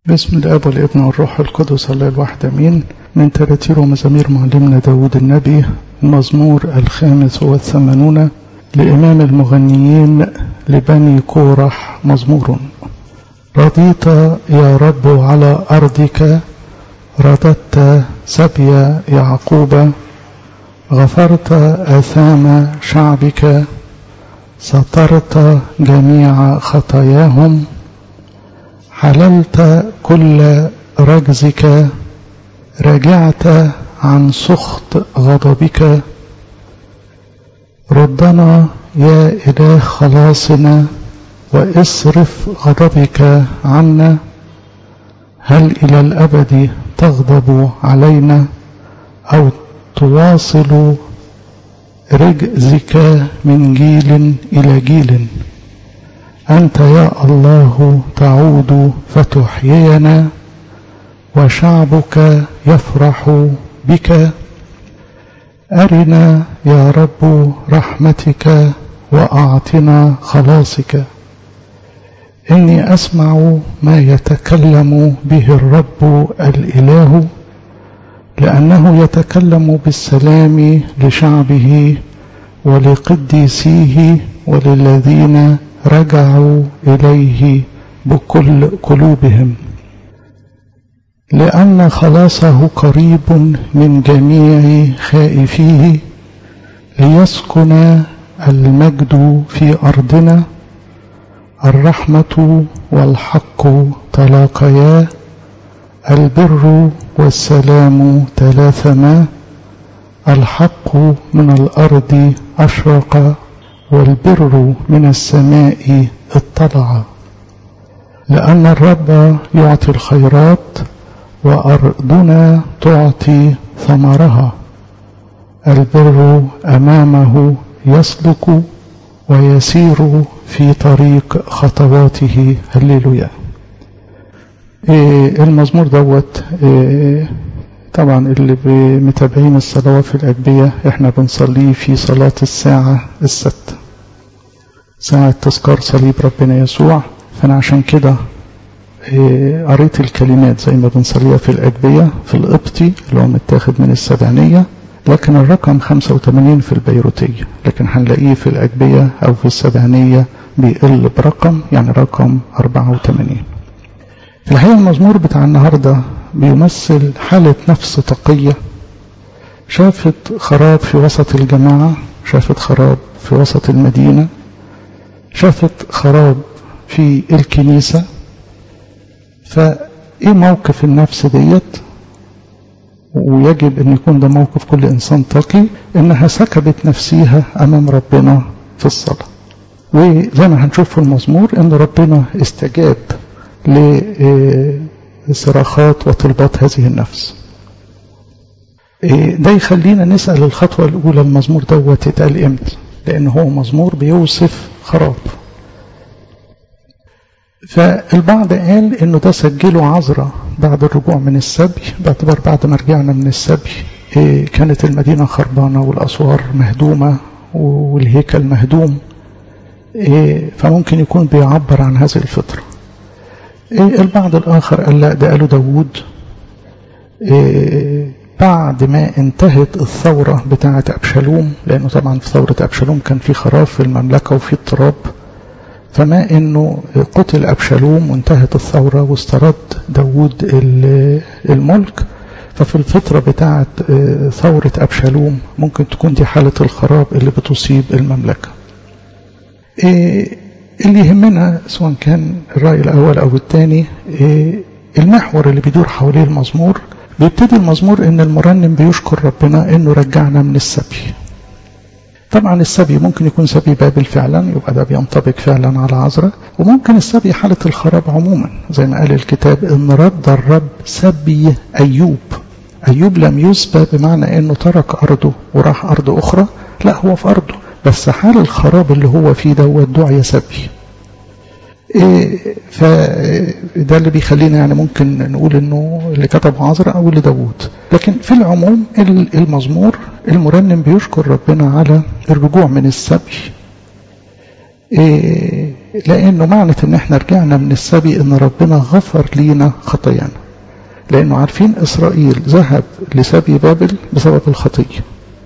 باسم الاب والابن والروح القدس الله الواحد امين من تراتير ومزامير معلمنا داود النبي المزمور الخامس والثمانون لامام المغنيين لبني كورح مزمور رضيت يا رب على ارضك رددت سبي يعقوب غفرت اثام شعبك سترت جميع خطاياهم حللت كل رجزك رجعت عن سخط غضبك ردنا يا إله خلاصنا واصرف غضبك عنا هل إلى الأبد تغضب علينا أو تواصل رجزك من جيل إلى جيل أنت يا الله تعود فتحيينا وشعبك يفرح بك أرنا يا رب رحمتك وأعطنا خلاصك إني أسمع ما يتكلم به الرب الإله لأنه يتكلم بالسلام لشعبه ولقديسيه وللذين رجعوا إليه بكل قلوبهم لأن خلاصه قريب من جميع خائفيه ليسكن المجد في أرضنا الرحمة والحق تلاقيا البر والسلام تلاثما الحق من الأرض أشرق والبر من السماء اطلع لأن الرب يعطي الخيرات وأرضنا تعطي ثمرها البر أمامه يسلك ويسير في طريق خطواته هللويا إيه المزمور دوت إيه طبعا اللي متابعين الصلوات في الأجبية احنا بنصليه في صلاة الساعة الستة ساعة تذكار صليب ربنا يسوع فأنا عشان كده إيه قريت الكلمات زي ما بنصليها في الأجبية في القبطي اللي هو متاخد من السبعينية لكن الرقم 85 في البيروتية لكن هنلاقيه في الأجبية أو في السبعينية بيقل برقم يعني رقم 84 في الحقيقة المزمور بتاع النهاردة بيمثل حالة نفس تقية شافت خراب في وسط الجماعة شافت خراب في وسط المدينة شافت خراب في الكنيسة فإيه موقف النفس ديت ويجب أن يكون ده موقف كل إنسان تقي إنها سكبت نفسيها أمام ربنا في الصلاة وزي ما هنشوف في المزمور إن ربنا استجاب لصراخات وطلبات هذه النفس ده يخلينا نسأل الخطوة الأولى المزمور دوت اتقال إمتى لأن هو مزمور بيوصف خراب فالبعض قال انه ده سجله عذرة بعد الرجوع من السبي باعتبار بعد ما رجعنا من السبي إيه كانت المدينة خربانة والأسوار مهدومة والهيكل مهدوم إيه فممكن يكون بيعبر عن هذه الفطرة إيه البعض الآخر قال لا ده قالوا داوود بعد ما انتهت الثورة بتاعة أبشالوم لأنه طبعا في ثورة أبشالوم كان في خراف في المملكة وفي اضطراب فما انه قتل ابشالوم وانتهت الثوره واسترد داوود الملك ففي الفتره بتاعه ثوره ابشالوم ممكن تكون دي حاله الخراب اللي بتصيب المملكه اللي يهمنا سواء كان الراي الاول او الثاني المحور اللي بيدور حواليه المزمور بيبتدي المزمور ان المرنم بيشكر ربنا انه رجعنا من السبي طبعا السبي ممكن يكون سبي بابل فعلا يبقى ده بينطبق فعلا على عذراء وممكن السبي حالة الخراب عموما زي ما قال الكتاب ان رد الرب سبي ايوب ايوب لم يسبى بمعنى انه ترك ارضه وراح ارض اخرى لا هو في ارضه بس حال الخراب اللي هو فيه دوت دعي سبي إيه فده اللي بيخلينا يعني ممكن نقول انه اللي كتب عذراء او اللي داوود لكن في العموم المزمور المرنم بيشكر ربنا على الرجوع من السبي إيه لأنه معنى إن إحنا رجعنا من السبي إن ربنا غفر لينا خطايانا لأنه عارفين إسرائيل ذهب لسبي بابل بسبب الخطية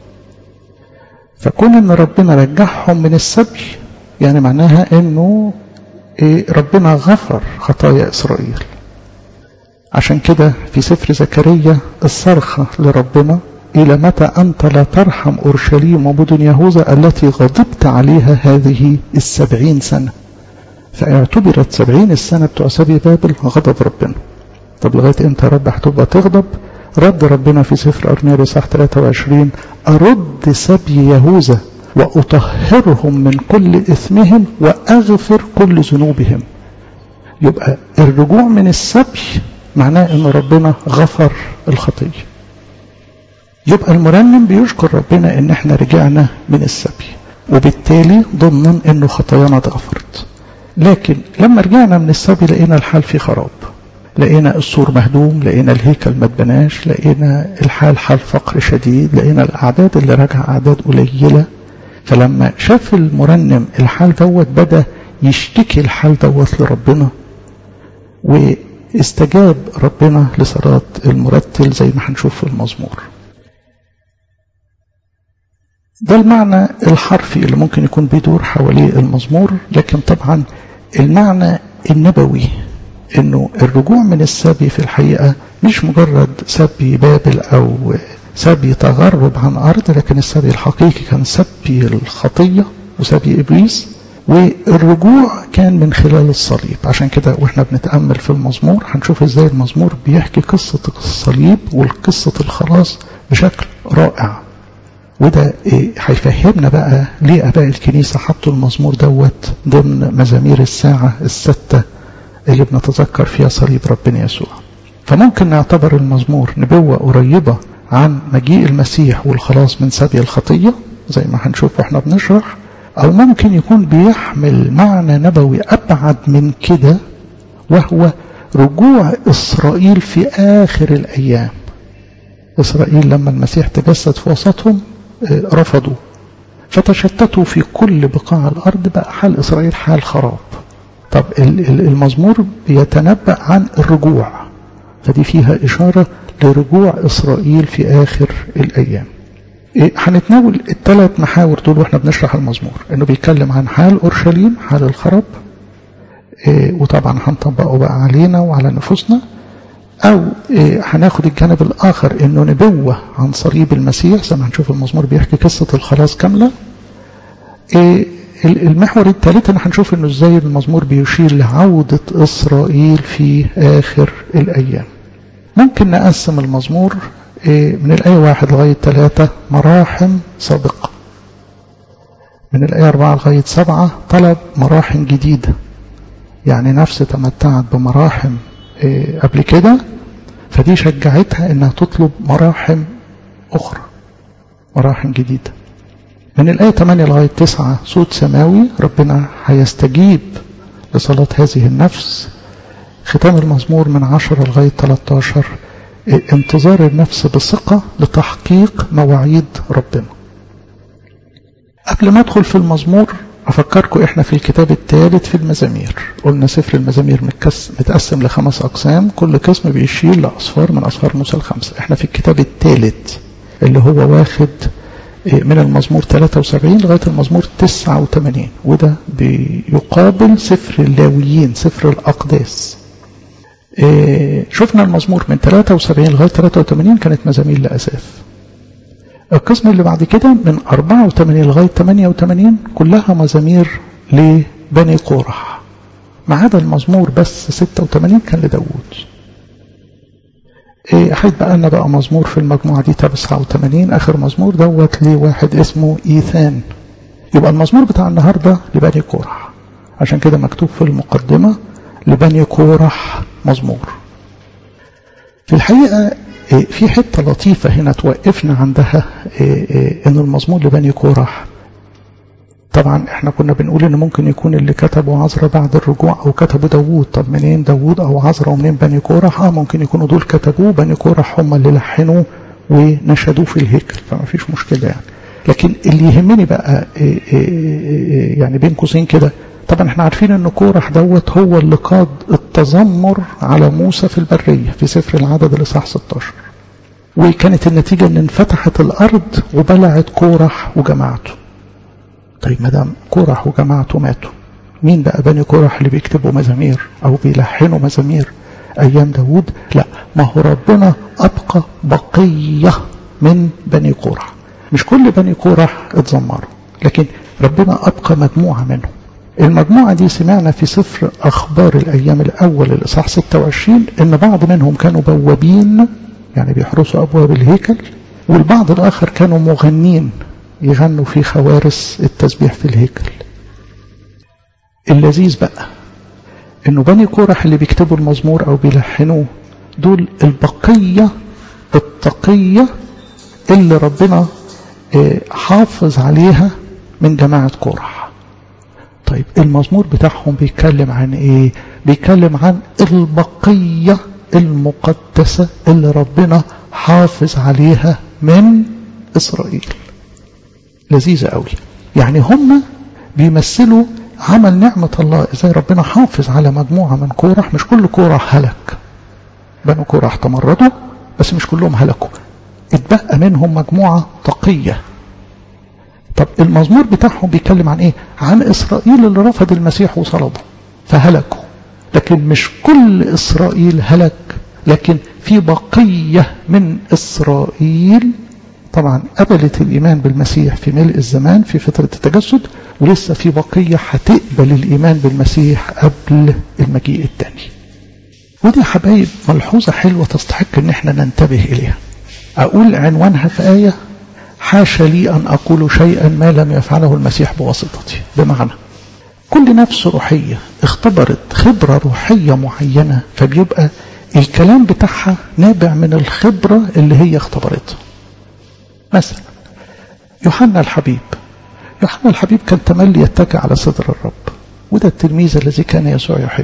فكون إن ربنا رجعهم من السبي يعني معناها إنه إيه ربنا غفر خطايا إسرائيل عشان كده في سفر زكريا الصرخة لربنا إلى متى أنت لا ترحم أورشليم ومدن يهوذا التي غضبت عليها هذه السبعين سنة فاعتبرت سبعين السنة بتوع سبي بابل غضب ربنا طب لغاية امتى يا رب هتبقى تغضب رد ربنا في سفر أرميا صح 23 أرد سبي يهوذا وأطهرهم من كل إثمهم وأغفر كل ذنوبهم يبقى الرجوع من السبي معناه أن ربنا غفر الخطية يبقى المرنم بيشكر ربنا ان احنا رجعنا من السبي وبالتالي ضمن انه خطايانا اتغفرت لكن لما رجعنا من السبي لقينا الحال في خراب لقينا السور مهدوم لقينا الهيكل ما اتبناش لقينا الحال حال فقر شديد لقينا الاعداد اللي راجعه اعداد قليله فلما شاف المرنم الحال دوت بدا يشتكي الحال دوت لربنا واستجاب ربنا لصلاه المرتل زي ما هنشوف في المزمور ده المعنى الحرفي اللي ممكن يكون بيدور حواليه المزمور لكن طبعا المعنى النبوي انه الرجوع من السبي في الحقيقة مش مجرد سبي بابل او سبي تغرب عن ارض لكن السبي الحقيقي كان سبي الخطية وسبي ابليس والرجوع كان من خلال الصليب عشان كده واحنا بنتأمل في المزمور هنشوف ازاي المزمور بيحكي قصة الصليب والقصة الخلاص بشكل رائع وده هيفهمنا بقى ليه اباء الكنيسه حطوا المزمور دوت ضمن مزامير الساعه السته اللي بنتذكر فيها صليب ربنا يسوع. فممكن نعتبر المزمور نبوه قريبه عن مجيء المسيح والخلاص من سبي الخطيه زي ما هنشوف واحنا بنشرح او ممكن يكون بيحمل معنى نبوي ابعد من كده وهو رجوع اسرائيل في اخر الايام. اسرائيل لما المسيح تجسد في وسطهم رفضوا فتشتتوا في كل بقاع الأرض بقى حال إسرائيل حال خراب طب المزمور بيتنبأ عن الرجوع فدي فيها إشارة لرجوع إسرائيل في آخر الأيام هنتناول الثلاث محاور دول واحنا بنشرح المزمور انه بيتكلم عن حال اورشليم حال الخراب وطبعا هنطبقه بقى علينا وعلى نفوسنا أو هناخد الجانب الآخر إنه نبوة عن صليب المسيح زي ما هنشوف المزمور بيحكي قصة الخلاص كاملة المحور الثالث أنا هنشوف إنه إزاي المزمور بيشير لعودة إسرائيل في آخر الأيام ممكن نقسم المزمور من الآية واحد لغاية ثلاثة مراحم سابقة من الآية أربعة لغاية سبعة طلب مراحم جديدة يعني نفس تمتعت بمراحم قبل كده فدي شجعتها انها تطلب مراحم اخرى مراحم جديدة من الآية 8 لغاية 9 صوت سماوي ربنا هيستجيب لصلاة هذه النفس ختام المزمور من 10 لغاية 13 انتظار النفس بثقة لتحقيق مواعيد ربنا قبل ما ادخل في المزمور أفكركم إحنا في الكتاب الثالث في المزامير قلنا سفر المزامير متقسم لخمس أقسام كل قسم بيشير لأصفار من أصفار موسى الخمسة إحنا في الكتاب الثالث اللي هو واخد من المزمور 73 لغاية المزمور 89 وده بيقابل سفر اللاويين سفر الأقداس شفنا المزمور من 73 لغاية 83 كانت مزامير لأساف القسم اللي بعد كده من 84 لغاية 88 كلها مزامير لبني قورح ما عدا المزمور بس 86 كان لداوود إيه هيتبقى لنا بقى مزمور في المجموعة دي 89 آخر مزمور دوت لواحد اسمه إيثان يبقى المزمور بتاع النهاردة لبني قورح عشان كده مكتوب في المقدمة لبني قورح مزمور في الحقيقة في حتة لطيفة هنا توقفنا عندها ان المزمور لبني كورح طبعا احنا كنا بنقول ان ممكن يكون اللي كتبه عزرا بعد الرجوع او كتبه داوود طب منين داوود او عزرا ومنين بني كورح اه ممكن يكونوا دول كتبوه بني كورح هم اللي لحنوه ونشدوه في الهيكل فما فيش مشكلة يعني لكن اللي يهمني بقى يعني بين قوسين كده طبعا احنا عارفين ان كورح دوت هو اللي قاد التذمر على موسى في البرية في سفر العدد الاصحاح 16 وكانت النتيجة ان انفتحت الارض وبلعت كورح وجماعته طيب ما دام كورح وجماعته ماتوا مين بقى بني كورح اللي بيكتبوا مزامير او بيلحنوا مزامير ايام داوود لا ما هو ربنا ابقى بقية من بني كورح مش كل بني كورح اتذمروا لكن ربنا ابقى مجموعة منهم المجموعة دي سمعنا في سفر أخبار الأيام الأول الإصحاح 26 إن بعض منهم كانوا بوابين يعني بيحرسوا أبواب الهيكل والبعض الآخر كانوا مغنين يغنوا في خوارس التسبيح في الهيكل اللذيذ بقى إنه بني كورح اللي بيكتبوا المزمور أو بيلحنوه دول البقية التقية اللي ربنا حافظ عليها من جماعة كورح طيب المزمور بتاعهم بيتكلم عن ايه بيتكلم عن البقية المقدسة اللي ربنا حافظ عليها من اسرائيل لذيذة قوي يعني هم بيمثلوا عمل نعمة الله ازاي ربنا حافظ على مجموعة من كورح مش كل كورح هلك بنو كورح تمردوا بس مش كلهم هلكوا اتبقى منهم مجموعة تقية طب المزمور بتاعهم بيتكلم عن ايه عن اسرائيل اللي رفض المسيح وصلبه فهلكوا لكن مش كل اسرائيل هلك لكن في بقية من اسرائيل طبعا قبلت الايمان بالمسيح في ملء الزمان في فترة التجسد ولسه في بقية هتقبل الايمان بالمسيح قبل المجيء الثاني ودي حبايب ملحوظة حلوة تستحق ان احنا ننتبه اليها اقول عنوانها في آية حاشا لي أن أقول شيئا ما لم يفعله المسيح بواسطتي بمعنى كل نفس روحية اختبرت خبرة روحية معينة فبيبقى الكلام بتاعها نابع من الخبرة اللي هي اختبرتها مثلا يوحنا الحبيب يوحنا الحبيب كان تملي يتكى على صدر الرب وده التلميذ الذي كان يسوع يحبه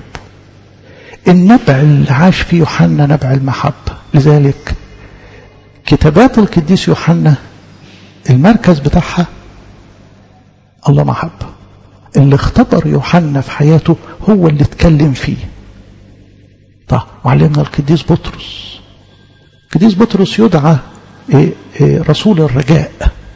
النبع اللي عاش فيه يوحنا نبع المحبة لذلك كتابات القديس يوحنا المركز بتاعها الله محبة اللي اختبر يوحنا في حياته هو اللي اتكلم فيه طيب وعلمنا القديس بطرس القديس بطرس يدعى إيه إيه رسول الرجاء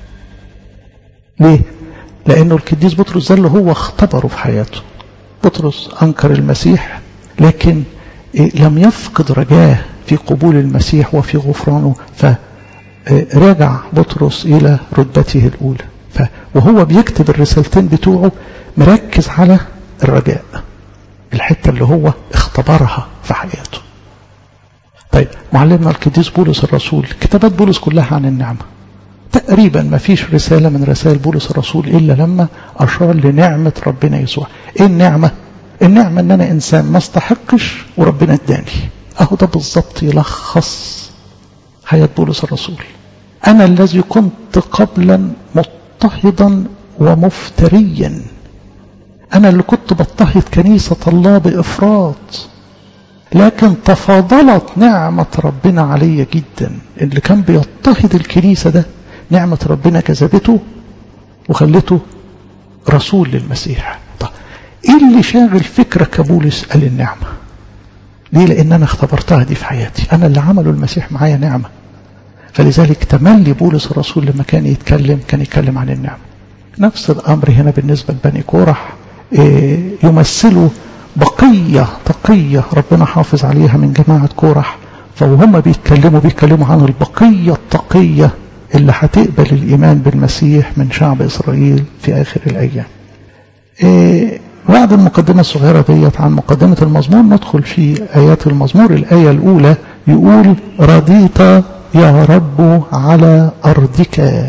ليه لانه القديس بطرس ده اللي هو اختبره في حياته بطرس انكر المسيح لكن إيه لم يفقد رجاه في قبول المسيح وفي غفرانه فرجع بطرس إلى رتبته الأولى وهو بيكتب الرسالتين بتوعه مركز على الرجاء الحتة اللي هو اختبرها في حياته طيب معلمنا القديس بولس الرسول كتابات بولس كلها عن النعمة تقريبا ما فيش رسالة من رسائل بولس الرسول إلا لما أشار لنعمة ربنا يسوع إيه النعمة؟ النعمة إن أنا إنسان ما استحقش وربنا اداني أهو ده بالظبط يلخص حياة بولس الرسول أنا الذي كنت قبلا مضطهدا ومفتريا أنا اللي كنت بضطهد كنيسة الله بإفراط لكن تفاضلت نعمة ربنا علي جدا اللي كان بيضطهد الكنيسة ده نعمة ربنا جذبته وخلته رسول للمسيح طب ايه اللي شاغل فكرك يا بولس قال النعمة ليه لان انا اختبرتها دي في حياتي انا اللي عمله المسيح معايا نعمة فلذلك تملي بولس الرسول لما كان يتكلم كان يتكلم عن النعمة نفس الامر هنا بالنسبة لبني كورح إيه يمثلوا بقية تقية ربنا حافظ عليها من جماعة كورح فوهم بيتكلموا بيتكلموا عن البقية التقية اللي هتقبل الإيمان بالمسيح من شعب إسرائيل في آخر الأيام إيه بعد المقدمة الصغيرة ديت عن مقدمة المزمور ندخل في آيات المزمور الآية الأولى يقول رضيت يا رب على أرضك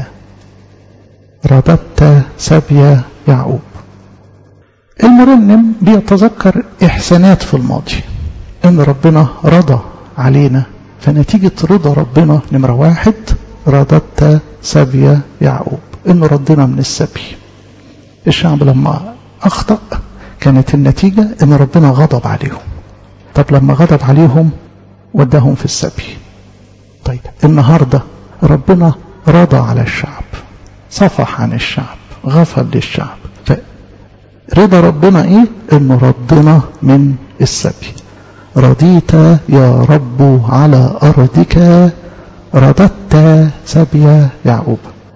رددت سبي يعقوب المرنم بيتذكر إحسانات في الماضي إن ربنا رضى علينا فنتيجة رضا ربنا نمرة واحد رددت سبي يعقوب إنه ردنا من السبي الشعب لما أخطأ كانت النتيجة إن ربنا غضب عليهم طب لما غضب عليهم وداهم في السبي طيب النهاردة ربنا رضى على الشعب صفح عن الشعب غفر للشعب رضا ربنا ايه انه ردنا من السبي رضيت يا رب على ارضك رددت سبي يعقوب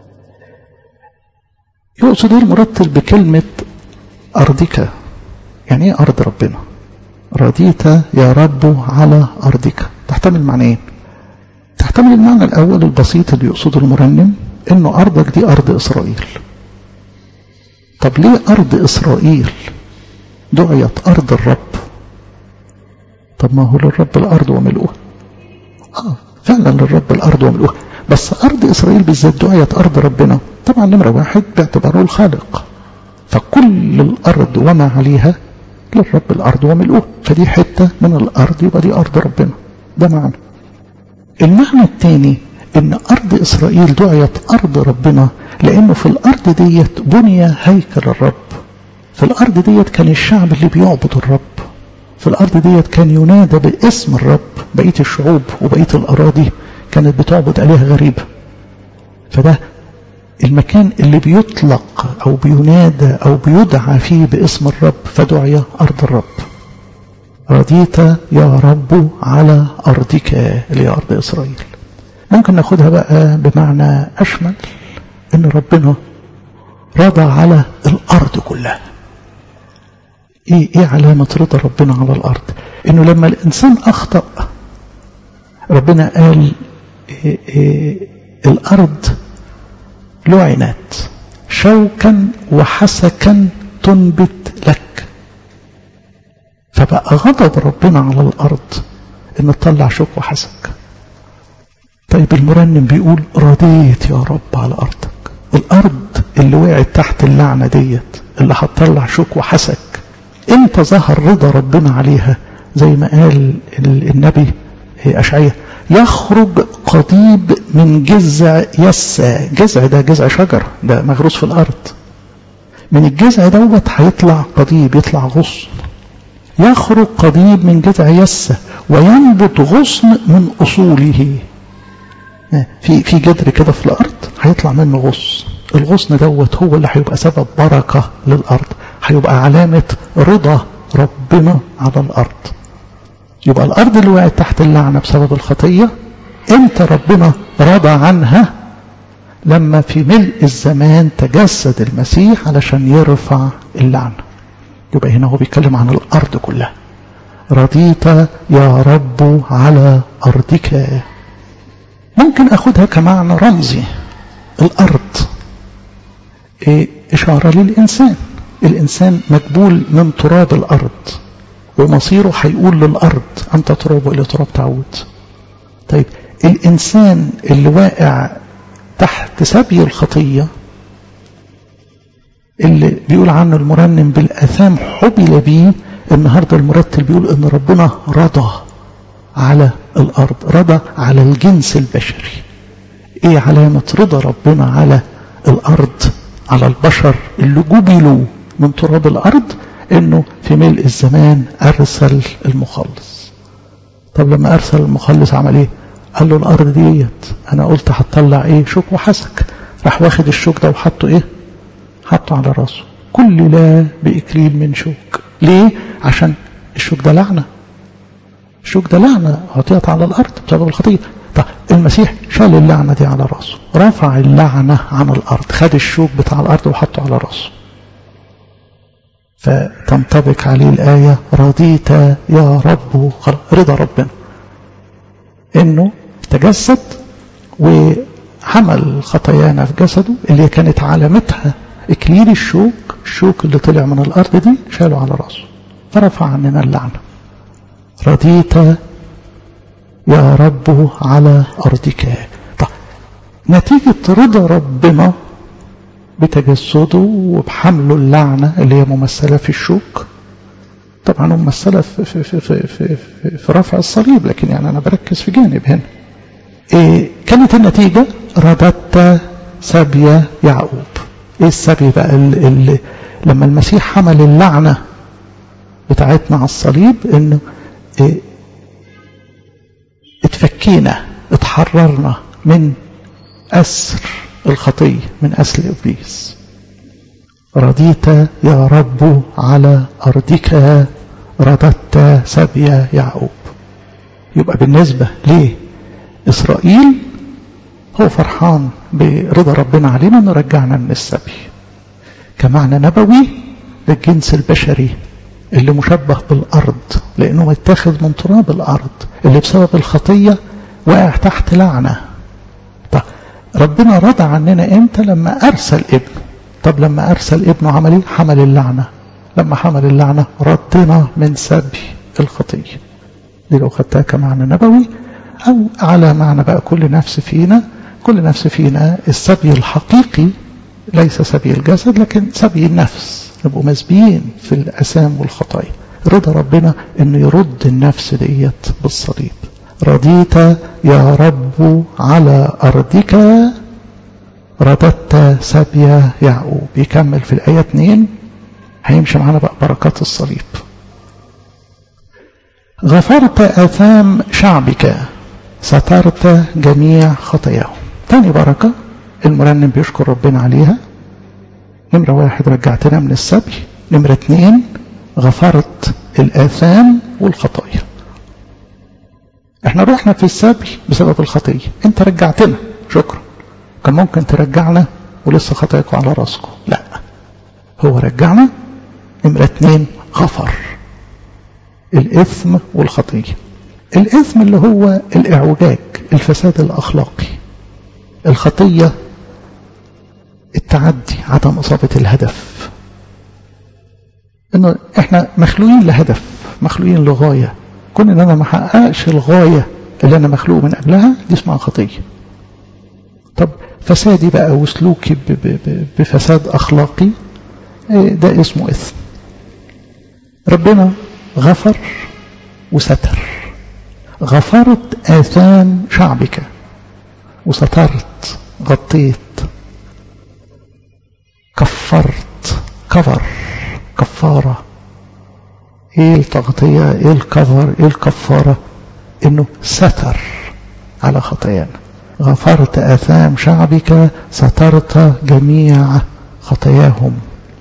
يقصد ايه المرتل بكلمة ارضك يعني ايه ارض ربنا رضيت يا رب على ارضك تحتمل معنيين تحتمل المعنى الاول البسيط اللي يقصده المرنم انه ارضك دي ارض اسرائيل طب ليه أرض إسرائيل دعيت أرض الرب طب ما هو للرب الأرض وملؤها آه فعلا للرب الأرض وملؤها بس أرض إسرائيل بالذات دعيت أرض ربنا طبعا نمرة واحد باعتباره الخالق فكل الأرض وما عليها للرب الأرض وملؤها فدي حتة من الأرض يبقى دي أرض ربنا ده معنى المعنى الثاني ان ارض اسرائيل دعيت ارض ربنا لانه في الارض ديت بني هيكل الرب في الارض ديت كان الشعب اللي بيعبد الرب في الارض ديت كان ينادى باسم الرب بقيه الشعوب وبقيه الاراضي كانت بتعبد الهه غريبه فده المكان اللي بيطلق او بينادى او بيدعى فيه باسم الرب فدعي ارض الرب رضيت يا رب على ارضك اللي هي ارض اسرائيل ممكن ناخدها بقى بمعنى أشمل إن ربنا رضى على الأرض كلها إيه, إيه علامة رضا ربنا على الأرض إنه لما الإنسان أخطأ ربنا قال إيه إيه الأرض لعنت شوكا وحسكا تنبت لك فبقى غضب ربنا على الأرض إن تطلع شوك وحسك طيب المرنم بيقول رضيت يا رب على أرضك الأرض اللي وقعت تحت اللعنة ديت اللي هتطلع شوك وحسك امتى ظهر رضا ربنا عليها زي ما قال النبي أشعية يخرج قضيب من جذع يسا جذع ده جذع شجر ده مغروس في الأرض من الجذع دوت هيطلع قضيب يطلع غصن يخرج قضيب من جذع يسا وينبت غصن من أصوله في في جدر كده في الارض هيطلع منه غصن الغصن دوت هو اللي هيبقى سبب بركه للارض هيبقى علامه رضا ربنا على الارض يبقى الارض اللي وقعت تحت اللعنه بسبب الخطيه امتى ربنا رضى عنها لما في ملء الزمان تجسد المسيح علشان يرفع اللعنه يبقى هنا هو بيتكلم عن الارض كلها رضيت يا رب على ارضك ممكن أخذها كمعنى رمزي الأرض إيه إشارة للإنسان الإنسان مقبول من تراب الأرض ومصيره هيقول للأرض أنت تراب وإلى تراب تعود طيب الإنسان اللي واقع تحت سبي الخطية اللي بيقول عنه المرنم بالأثام حبل بيه النهاردة المرتل بيقول إن ربنا رضى على الأرض رضى على الجنس البشري إيه علامة رضا ربنا على الأرض على البشر اللي جبلوا من تراب الأرض إنه في ملء الزمان أرسل المخلص طب لما أرسل المخلص عمل إيه قال له الأرض ديت أنا قلت هتطلع إيه شوك وحسك راح واخد الشوك ده وحطه إيه حطه على راسه كل لا بإكليل من شوك ليه عشان الشوك ده لعنة الشوك ده لعنة عطيت على الأرض بسبب الخطية طب المسيح شال اللعنة دي على راسه رفع اللعنة عن الأرض خد الشوك بتاع الأرض وحطه على راسه فتنطبق عليه الآية رضيت يا رب رضا ربنا إنه تجسد وحمل خطايانا في جسده اللي كانت علامتها إكليل الشوك الشوك اللي طلع من الأرض دي شاله على راسه فرفع عننا اللعنة رضيت يا رب على أرضك طب نتيجة رضا ربنا بتجسده وبحمله اللعنة اللي هي ممثلة في الشوك طبعا ممثلة في, في, في, في, في, في, في رفع الصليب لكن يعني أنا بركز في جانب هنا إيه كانت النتيجة رددت سبي يعقوب ايه السبي بقى اللي لما المسيح حمل اللعنة بتاعتنا على الصليب انه إيه اتفكينا اتحررنا من أسر الخطية من أسر إبليس رضيت يا رب على أرضك رددت سبي يعقوب يبقى بالنسبة لإسرائيل هو فرحان برضا ربنا علينا انه رجعنا من السبي كمعنى نبوي للجنس البشري اللي مشبه بالأرض لأنه متاخذ من تراب الأرض اللي بسبب الخطية واقع تحت لعنة طب ربنا رضى عننا امتى لما أرسل ابنه طب لما أرسل ابنه عمل ايه حمل اللعنة لما حمل اللعنة ردنا من سبي الخطية دي لو خدتها كمعنى نبوي أو على معنى بقى كل نفس فينا كل نفس فينا السبي الحقيقي ليس سبي الجسد لكن سبي النفس نبقوا مسبيين في الأسام والخطايا رضا ربنا انه يرد النفس ديت بالصليب رضيت يا رب على أرضك رددت سبي يعقوب يكمل في الآية 2 هيمشي معانا بقى بركات الصليب غفرت آثام شعبك سترت جميع خطاياهم تاني بركة المرنم بيشكر ربنا عليها نمرة واحد رجعتنا من السبي نمرة اتنين غفرت الآثام والخطايا احنا رحنا في السبي بسبب الخطية انت رجعتنا شكرا كان ممكن ترجعنا ولسه خطاياكم على راسكم لا هو رجعنا نمرة اتنين غفر الإثم والخطية الإثم اللي هو الإعوجاج الفساد الأخلاقي الخطية التعدي عدم إصابة الهدف إنه إحنا مخلوقين لهدف مخلوقين لغاية كون إن أنا ما حققش الغاية اللي أنا مخلوق من أجلها دي اسمها خطية طب فسادي بقى وسلوكي بفساد أخلاقي ده اسمه إثم ربنا غفر وستر غفرت آثام شعبك وسترت غطيت كفرت كفر كفارة ايه التغطية ايه الكفر ايه الكفارة انه ستر على خطايانا غفرت آثام شعبك سترت جميع خطاياهم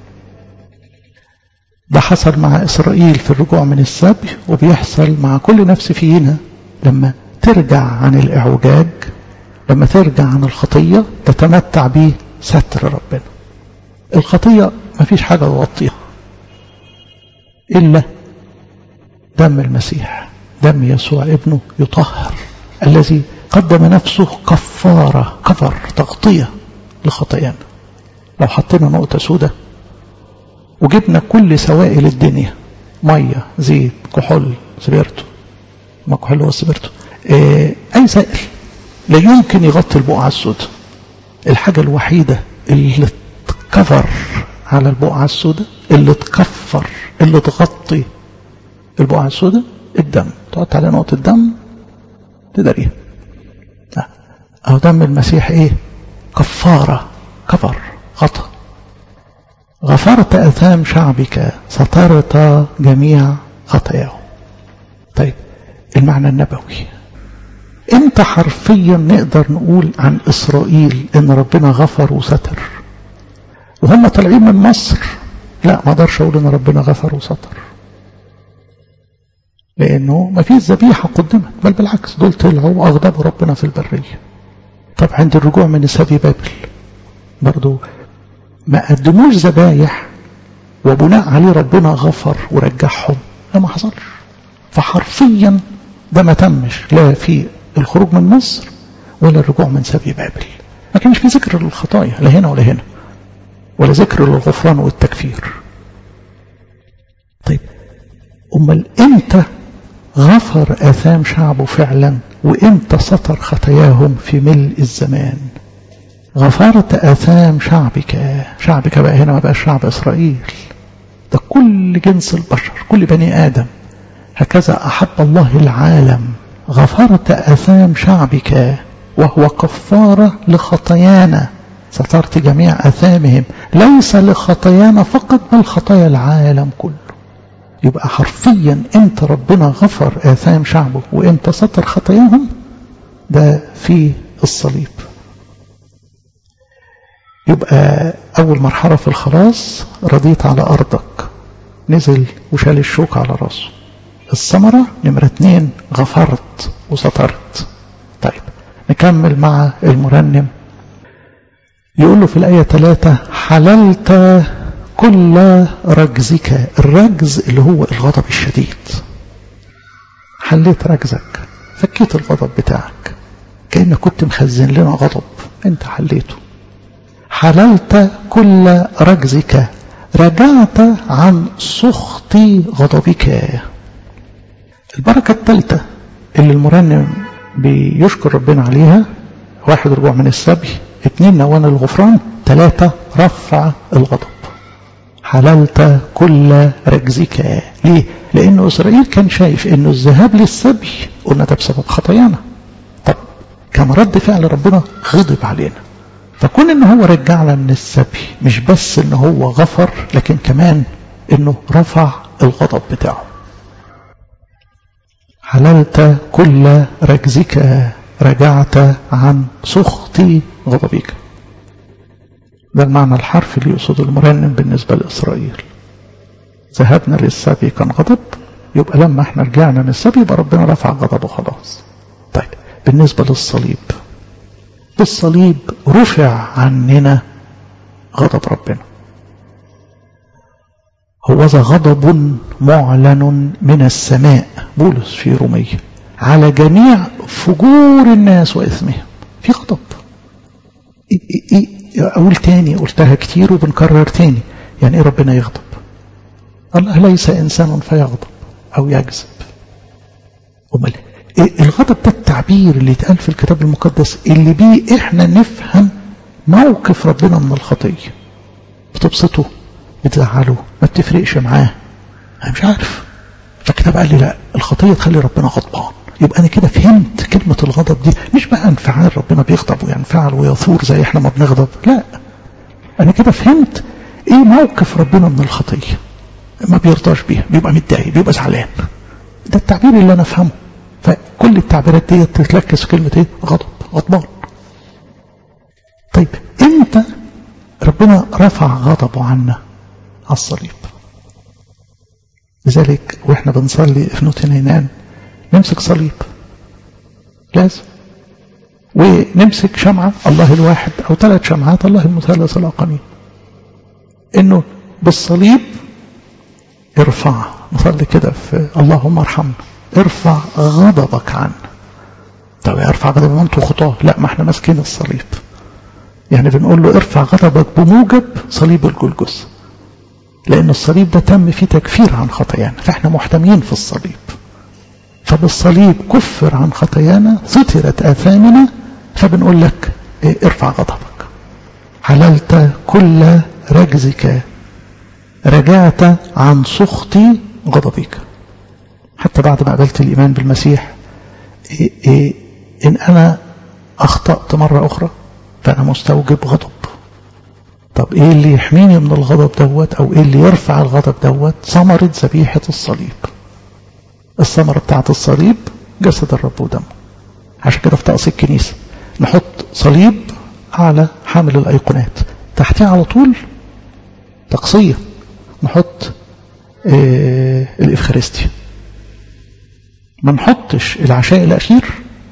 ده حصل مع إسرائيل في الرجوع من السبي وبيحصل مع كل نفس فينا لما ترجع عن الإعوجاج لما ترجع عن الخطية تتمتع به ستر ربنا الخطية ما فيش حاجة تغطيها إلا دم المسيح دم يسوع ابنه يطهر الذي قدم نفسه كفارة كفر تغطية لخطايانا لو حطينا نقطة سودة وجبنا كل سوائل الدنيا مية زيت كحول سبيرتو ما كحول هو سبيرتو اه أي سائل لا يمكن يغطي البقعة السوداء الحاجة الوحيدة اللي تكفر على البقعة السوداء اللي تكفر اللي تغطي البقعة السوداء الدم تحط عليها نقطة دم تداريها أو دم المسيح إيه كفارة كفر غطى غفرت أثام شعبك سترت جميع خطاياهم طيب المعنى النبوي انت حرفيا نقدر نقول عن إسرائيل ان ربنا غفر وستر وهم طالعين من مصر لا ما اقدرش اقول ان ربنا غفر وستر لانه ما فيش ذبيحه قدمت بل بالعكس دول طلعوا واغضبوا ربنا في البريه طب عند الرجوع من سبي بابل برضو ما قدموش ذبايح وبناء عليه ربنا غفر ورجعهم لا ما حصلش فحرفيا ده ما تمش لا في الخروج من مصر ولا الرجوع من سبي بابل ما كانش في ذكر للخطايا لا هنا ولا هنا ولا ذكر للغفران والتكفير طيب امال امتى غفر اثام شعبه فعلا وامتى ستر خطاياهم في ملء الزمان غفرت اثام شعبك شعبك بقى هنا ما بقى شعب اسرائيل ده كل جنس البشر كل بني ادم هكذا احب الله العالم غفرت اثام شعبك وهو كفاره لخطايانا سترت جميع اثامهم ليس لخطايانا فقط بل خطايا العالم كله يبقى حرفيا امتى ربنا غفر آثام شعبه وامتى ستر خطاياهم ده في الصليب يبقى أول مرحلة في الخلاص رضيت على أرضك نزل وشال الشوك على راسه الثمرة نمرة اتنين غفرت وسترت طيب نكمل مع المرنم يقول له في الآية ثلاثة حللت كل رجزك الرجز اللي هو الغضب الشديد حليت رجزك فكيت الغضب بتاعك كأنك كنت مخزن لنا غضب انت حليته حللت كل رجزك رجعت عن سخط غضبك البركة الثالثة اللي المرنم بيشكر ربنا عليها واحد رجوع من السبي اثنين نوان الغفران ثلاثة رفع الغضب حللت كل رجزك ليه؟ لأن إسرائيل كان شايف أنه الذهاب للسبي قلنا ده بسبب خطايانا طب كان رد فعل ربنا غضب علينا فكون ان هو رجعنا من السبي مش بس ان هو غفر لكن كمان انه رفع الغضب بتاعه حللت كل رجزك رجعت عن سخط غضبك ده المعنى الحرفي اللي يقصده المرنم بالنسبة لإسرائيل ذهبنا للسبي كان غضب يبقى لما احنا رجعنا من السبي يبقى ربنا رفع غضبه خلاص طيب بالنسبة للصليب بالصليب رفع عننا غضب ربنا هو ذا غضب معلن من السماء بولس في رومية على جميع فجور الناس وإثمهم في غضب إيه إيه إيه أقول تاني قلتها كتير وبنكرر تاني يعني إيه ربنا يغضب الله ليس إنسان فيغضب أو يكذب أمال الغضب ده التعبير اللي اتقال في الكتاب المقدس اللي بيه احنا نفهم موقف ربنا من الخطية بتبسطه بتزعله ما بتفرقش معاه انا مش عارف فالكتاب قال لي لا الخطية تخلي ربنا غضبان يبقى انا كده فهمت كلمة الغضب دي مش بقى انفعال ربنا بيغضب وينفعل ويثور زي احنا ما بنغضب لا انا كده فهمت ايه موقف ربنا من الخطية ما بيرضاش بيها بيبقى متضايق بيبقى زعلان ده التعبير اللي انا افهمه فكل التعبيرات دي تتركز في كلمة ايه غضب غضبان طيب امتى ربنا رفع غضبه عنا على الصليب لذلك واحنا بنصلي في نوتنينان نمسك صليب لازم ونمسك شمعة الله الواحد أو ثلاث شمعات الله المثلث الأقمين إنه بالصليب ارفع نصلي كده في اللهم ارحمنا ارفع غضبك عنا طب ارفع غضبك انتوا خطاه لا ما احنا ماسكين الصليب يعني بنقول له ارفع غضبك بموجب صليب الجلجث لان الصليب ده تم فيه تكفير عن خطايانا فاحنا محتمين في الصليب فبالصليب كفر عن خطايانا سترت اثامنا فبنقول لك ايه ارفع غضبك حللت كل رجزك رجعت عن سخط غضبك حتى بعد ما قبلت الإيمان بالمسيح إيه إيه إن أنا أخطأت مرة أخرى فأنا مستوجب غضب طب إيه اللي يحميني من الغضب دوت أو إيه اللي يرفع الغضب دوت ثمرة ذبيحة الصليب الثمرة بتاعت الصليب جسد الرب ودمه عشان كده في طقس الكنيسة نحط صليب على حامل الأيقونات تحتيه على طول تقصية نحط إيه الإفخارستيا ما نحطش العشاء الأخير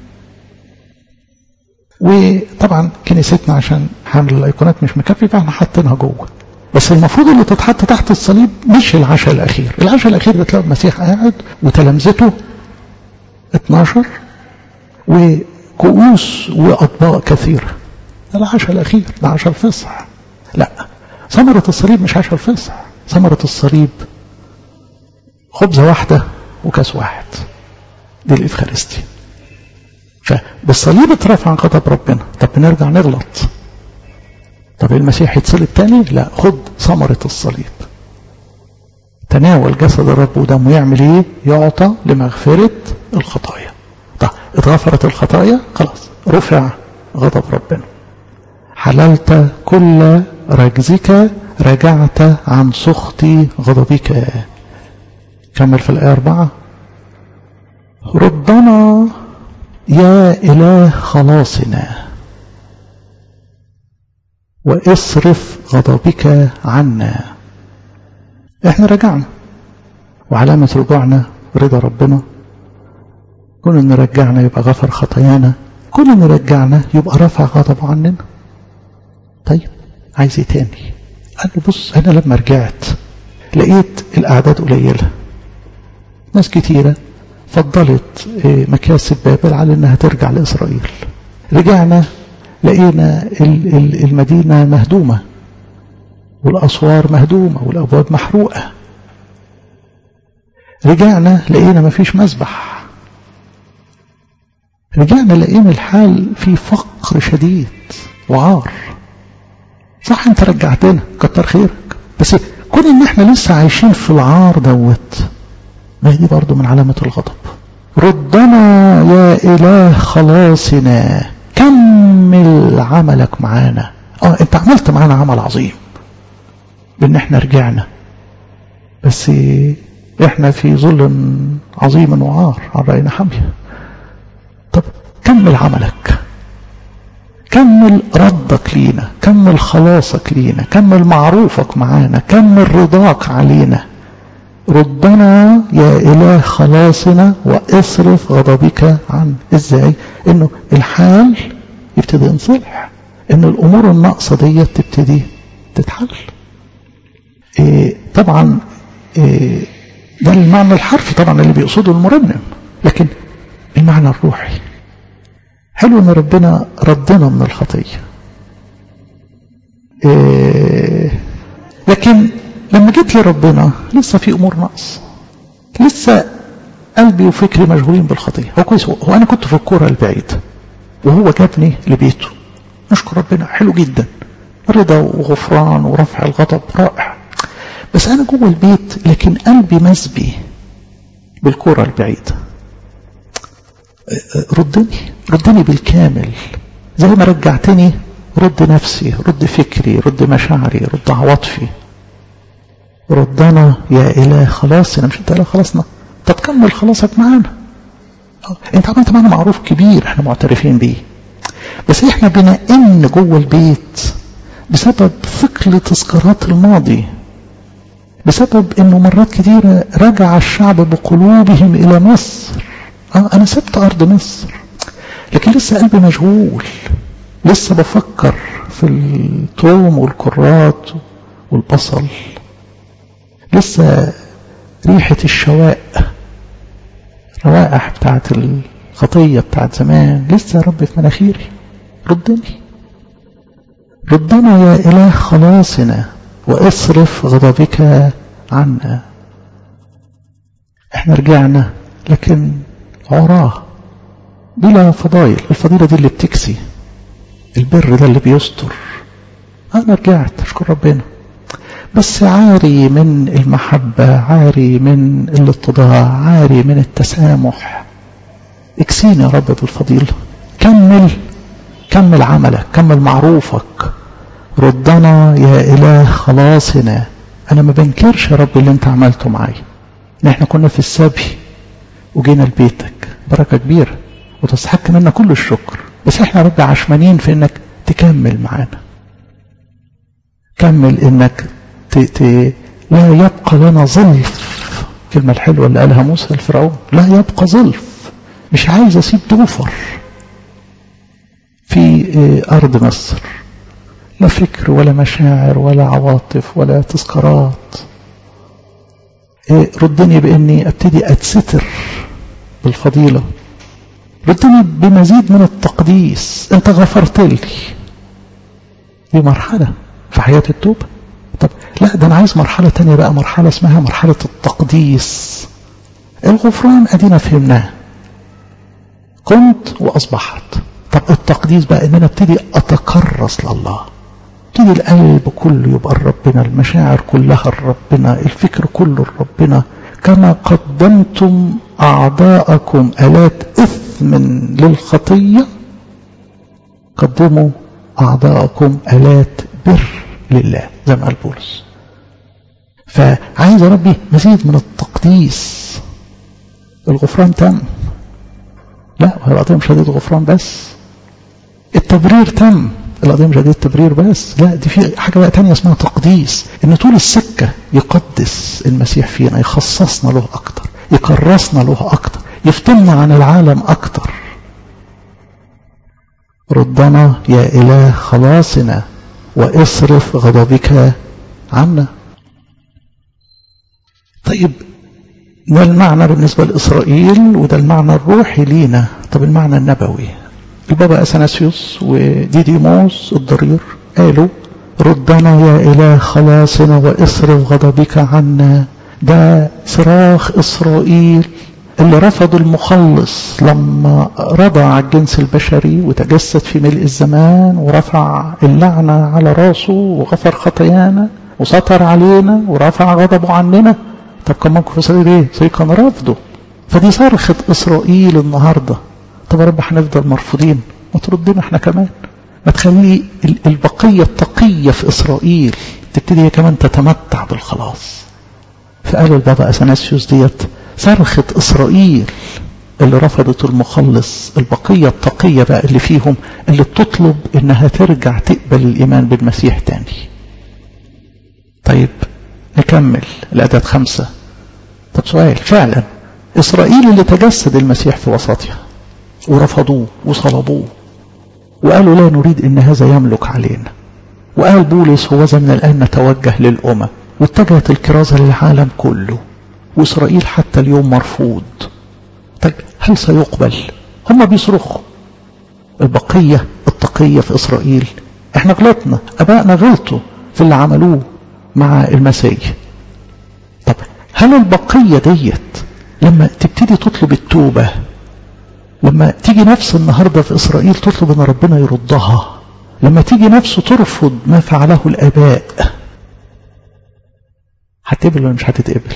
وطبعا كنيستنا عشان حامل الأيقونات مش مكفي فاحنا حاطينها جوه بس المفروض اللي تتحط تحت الصليب مش العشاء الأخير العشاء الأخير بتلاقي المسيح قاعد وتلامذته 12 وكؤوس وأطباق كثيرة العشاء الأخير ده عشاء الفصح لا ثمرة الصليب مش عشاء الفصح ثمرة الصليب خبزة واحدة وكاس واحد دي الإفخارستي فبالصليب اترفع غضب ربنا طب بنرجع نغلط طب المسيح يتصلب تاني لا خد ثمرة الصليب تناول جسد الرب ودمه يعمل ايه يعطى لمغفرة الخطايا طب اتغفرت الخطايا خلاص رفع غضب ربنا حللت كل رجزك رجعت عن سخط غضبك كمل في الآية أربعة ردنا يا إله خلاصنا واصرف غضبك عنا احنا رجعنا وعلامة رجوعنا رضا ربنا كون ان رجعنا يبقى غفر خطايانا كون ان رجعنا يبقى رفع غضبه عننا طيب عايز ايه تاني قال له بص انا لما رجعت لقيت الاعداد قليله ناس كتيره فضلت مكاسب بابل على انها ترجع لاسرائيل رجعنا لقينا المدينه مهدومه والاسوار مهدومه والابواب محروقه رجعنا لقينا مفيش مذبح رجعنا لقينا الحال في فقر شديد وعار صح انت رجعتنا كتر خيرك بس كون ان احنا لسه عايشين في العار دوت ما دي برضو من علامة الغضب ردنا يا اله خلاصنا كمل عملك معانا اه انت عملت معانا عمل عظيم بان احنا رجعنا بس احنا في ظلم عظيم وعار على رأينا حمية طب كمل عملك كمل ردك لينا كمل خلاصك لينا كمل معروفك معانا كمل رضاك علينا ردنا يا إله خلاصنا واصرف غضبك عن ازاي انه الحال يبتدي ينصلح ان الامور الناقصة دي تبتدي تتحل إيه طبعا إيه ده المعنى الحرفي طبعا اللي بيقصده المرنم لكن المعنى الروحي حلو ان ربنا ردنا من الخطية إيه لكن لما جيت لربنا لسه في امور نقص لسه قلبي وفكري مشغولين بالخطية هو كويس هو انا كنت في الكرة البعيدة وهو جابني لبيته نشكر ربنا حلو جدا رضا وغفران ورفع الغضب رائع بس انا جوه البيت لكن قلبي مسبي بالكرة البعيدة ردني ردني بالكامل زي ما رجعتني رد نفسي رد فكري رد مشاعري رد عواطفي ردنا يا إله خلاصنا مش انت إله خلاصنا طب كمل خلاصك معانا انت عملت معانا معروف كبير احنا معترفين بيه بس احنا بنئن جوه البيت بسبب ثقل تذكارات الماضي بسبب انه مرات كثيرة رجع الشعب بقلوبهم الى مصر اه انا سبت ارض مصر لكن لسه قلبي مشغول لسه بفكر في الثوم والكرات والبصل لسه ريحة الشواء روائح بتاعت الخطية بتاعت زمان لسه يا رب في مناخيري ردني ردنا يا إله خلاصنا واصرف غضبك عنا احنا رجعنا لكن عراه بلا فضائل الفضيلة دي اللي بتكسي البر ده اللي بيستر انا رجعت اشكر ربنا بس عاري من المحبة عاري من الاتضاع عاري من التسامح اكسيني يا رب بالفضيلة كمل كمل عملك كمل معروفك ردنا يا إله خلاصنا أنا ما بنكرش يا رب اللي أنت عملته معايا إن إحنا كنا في السبي وجينا لبيتك بركة كبيرة وتستحق منا كل الشكر بس إحنا يا رب عشمانين في إنك تكمل معانا كمل إنك ت... ت... لا يبقى لنا ظلف الكلمة الحلوة اللي قالها موسى الفرعون لا يبقى ظلف مش عايز أسيب ضوفر في أرض مصر لا فكر ولا مشاعر ولا عواطف ولا تذكارات ردني باني ابتدي اتستر بالفضيله ردني بمزيد من التقديس انت غفرت لي دي مرحله في حياه التوبه طب لا ده انا عايز مرحله تانية بقى مرحله اسمها مرحله التقديس الغفران ادينا فهمناه كنت واصبحت طب التقديس بقى ان انا ابتدي اتكرس لله ابتدي القلب كله يبقى لربنا المشاعر كلها لربنا الفكر كله لربنا كما قدمتم أعضاءكم آلات إثم للخطية قدموا أعضاءكم آلات بر لله زي ما قال بولس فعايز ربي مزيد من التقديس الغفران تم لا هيبقى مش هديد غفران بس التبرير تم القضية مش قضية تبرير بس لا دي في حاجة بقى تانية اسمها تقديس ان طول السكة يقدس المسيح فينا يخصصنا له اكتر يكرسنا له اكتر يفتنا عن العالم اكتر ردنا يا اله خلاصنا واصرف غضبك عنا طيب ده المعنى بالنسبة لإسرائيل وده المعنى الروحي لينا طب المعنى النبوي البابا أثناسيوس وديديموس الضرير قالوا ردنا يا إله خلاصنا واصرف غضبك عنا ده صراخ إسرائيل اللي رفضوا المخلص لما رضع الجنس البشري وتجسد في ملء الزمان ورفع اللعنة على راسه وغفر خطايانا وسطر علينا ورفع غضبه عننا طب كان موقف إسرائيل إيه؟ إسرائيل كان رافضه فدي صرخة إسرائيل النهاردة طب يا رب هنفضل مرفوضين ما تردنا احنا كمان ما تخلي البقية التقية في إسرائيل تبتدي هي كمان تتمتع بالخلاص فقال البابا أثناسيوس ديت صرخة إسرائيل اللي رفضت المخلص البقية التقية بقى اللي فيهم اللي بتطلب إنها ترجع تقبل الإيمان بالمسيح تاني طيب نكمل الأداة خمسة طب سؤال فعلا إسرائيل اللي تجسد المسيح في وسطها ورفضوه وصلبوه وقالوا لا نريد ان هذا يملك علينا وقال بولس هو من الآن نتوجه للأمم واتجهت الكرازة للعالم كله وإسرائيل حتى اليوم مرفوض طيب هل سيقبل هم بيصرخوا البقية التقية في إسرائيل احنا غلطنا أبائنا غلطوا في اللي عملوه مع المسيح طب هل البقية ديت لما تبتدي تطلب التوبة لما تيجي نفس النهاردة في إسرائيل تطلب أن ربنا يردها لما تيجي نفسه ترفض ما فعله الآباء هتقبل ولا مش هتتقبل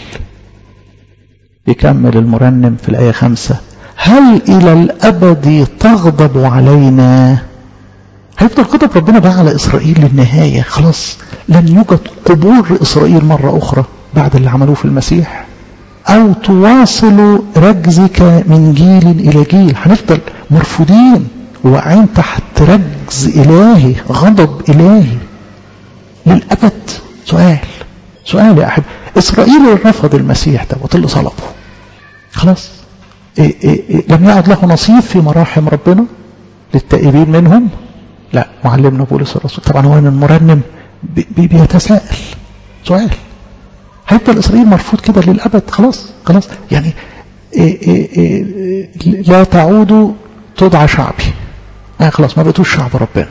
يكمل المرنم في الآية خمسة هل إلى الأبد تغضب علينا هيفضل غضب ربنا بقى على إسرائيل للنهاية خلاص لن يوجد قبول لإسرائيل مرة أخرى بعد اللي عملوه في المسيح أو تواصل رجزك من جيل إلى جيل هنفضل مرفوضين واقعين تحت رجز إلهي غضب إلهي للأبد سؤال سؤال يا أحب إسرائيل اللي رفض المسيح ده اللي صلبه خلاص إيه إيه إيه لم يعد له نصيب في مراحم ربنا للتائبين منهم لا معلمنا بولس الرسول طبعا هو المرنم بي بيتساءل سؤال هيفضل اسرائيل مرفوض كده للابد خلاص خلاص يعني إيه إيه إيه لا تعودوا تدعى شعبي يعني خلاص ما بقيتوش شعب ربنا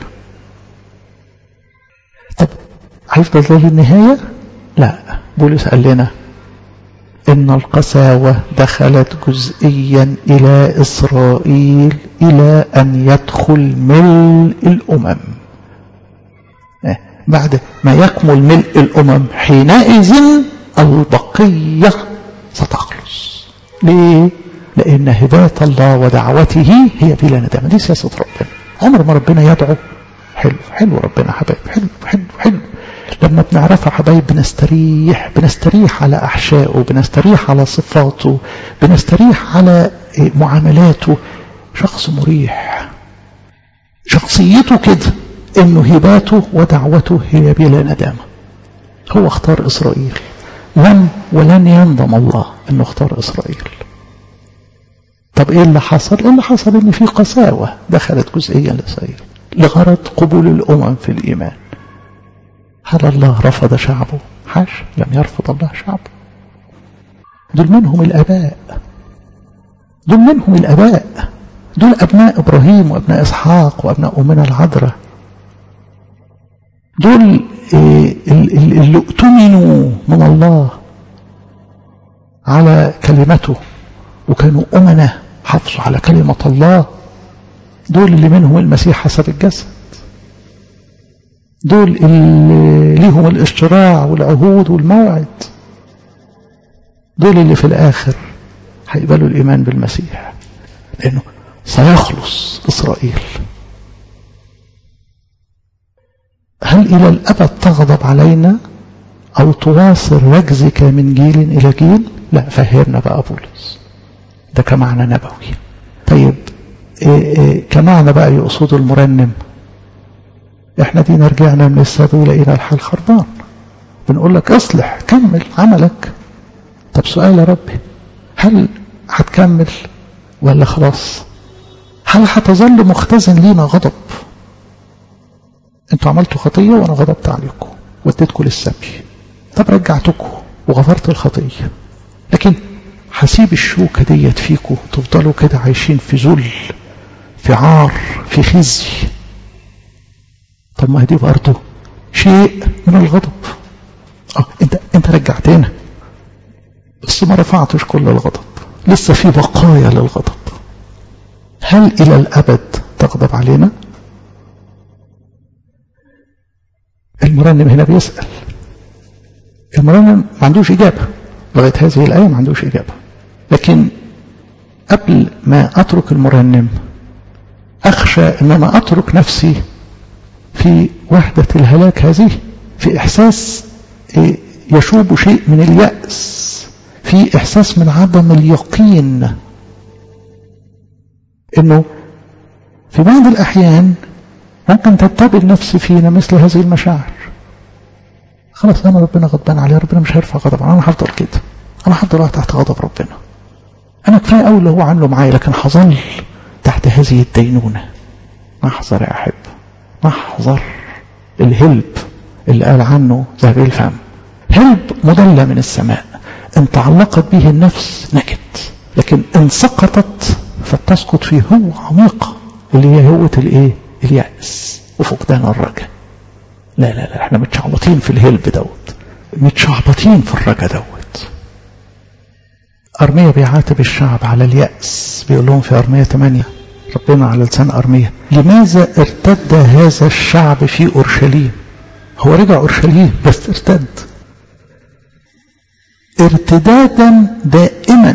طب هيفضل ده للنهايه لا بولس قال لنا ان القساوه دخلت جزئيا الى اسرائيل الى ان يدخل ملء الامم بعد ما يكمل ملء الامم حينئذ البقية ستخلص ليه؟ لأن هداية الله ودعوته هي بلا ندامة دي سياسة ربنا عمر ما ربنا يدعو حلو حلو ربنا حبايب حلو حلو حلو لما بنعرفها حبايب بنستريح بنستريح على أحشائه بنستريح على صفاته بنستريح على معاملاته شخص مريح شخصيته كده انه هباته ودعوته هي بلا ندامة هو اختار اسرائيل لن ولن يندم الله انه اختار اسرائيل طب ايه اللي حصل ايه اللي حصل ان في قساوة دخلت جزئية لاسرائيل لغرض قبول الامم في الايمان هل الله رفض شعبه حاش لم يرفض الله شعبه دول منهم الاباء دول منهم الاباء دول ابناء ابراهيم وابناء اسحاق وابناء امنا العذراء دول اللي اؤتمنوا من الله على كلمته وكانوا أمنة حافظوا على كلمة الله دول اللي منهم المسيح حسب الجسد دول اللي ليهم الاشتراع والعهود والموعد دول اللي في الآخر هيقبلوا الإيمان بالمسيح لأنه سيخلص إسرائيل هل إلى الأبد تغضب علينا أو تواصل رجزك من جيل إلى جيل لا فهمنا بقى بولس ده كمعنى نبوي طيب إيه إيه كمعنى بقى يقصد المرنم احنا دينا رجعنا من السبي ولقينا الحال خربان بنقول لك اصلح كمل عملك طب سؤال يا ربي هل هتكمل ولا خلاص هل هتظل مختزن لينا غضب انتوا عملتوا خطية وانا غضبت عليكم وديتكم للسبي طب رجعتكم وغفرت الخطية لكن هسيب الشوكة ديت فيكم تفضلوا كده عايشين في ذل في عار في خزي طب ما هي دي برضه شيء من الغضب اه انت انت رجعتنا بس ما رفعتش كل الغضب لسه في بقايا للغضب هل الى الابد تغضب علينا المرنم هنا بيسأل المرنم ما عندوش إجابة لغاية هذه الآية ما عندوش إجابة لكن قبل ما أترك المرنم أخشى أن أنا أترك نفسي في وحدة الهلاك هذه في إحساس يشوب شيء من اليأس في إحساس من عدم اليقين أنه في بعض الأحيان ممكن تتبع نفسي فينا مثل هذه المشاعر خلاص أنا ربنا غضبان عليه ربنا مش هيرفع غضب أنا هفضل كده أنا هفضل تحت غضب ربنا أنا كفاية أوي اللي هو عامله معايا لكن هظل تحت هذه الدينونة محذر يا أحب محذر الهلب اللي قال عنه ذهبي الفم هلب مدلة من السماء إن تعلقت به النفس نجت لكن إن سقطت فتسقط في هو عميقة اللي هي هوة الإيه؟ اليأس وفقدان الرجاء لا لا لا احنا متشعبطين في الهلب دوت متشعبطين في الرجاء دوت أرمية بيعاتب الشعب على اليأس بيقول لهم في أرمية 8 ربنا على لسان أرمية لماذا ارتد هذا الشعب في أورشليم هو رجع أورشليم بس ارتد ارتدادا دائما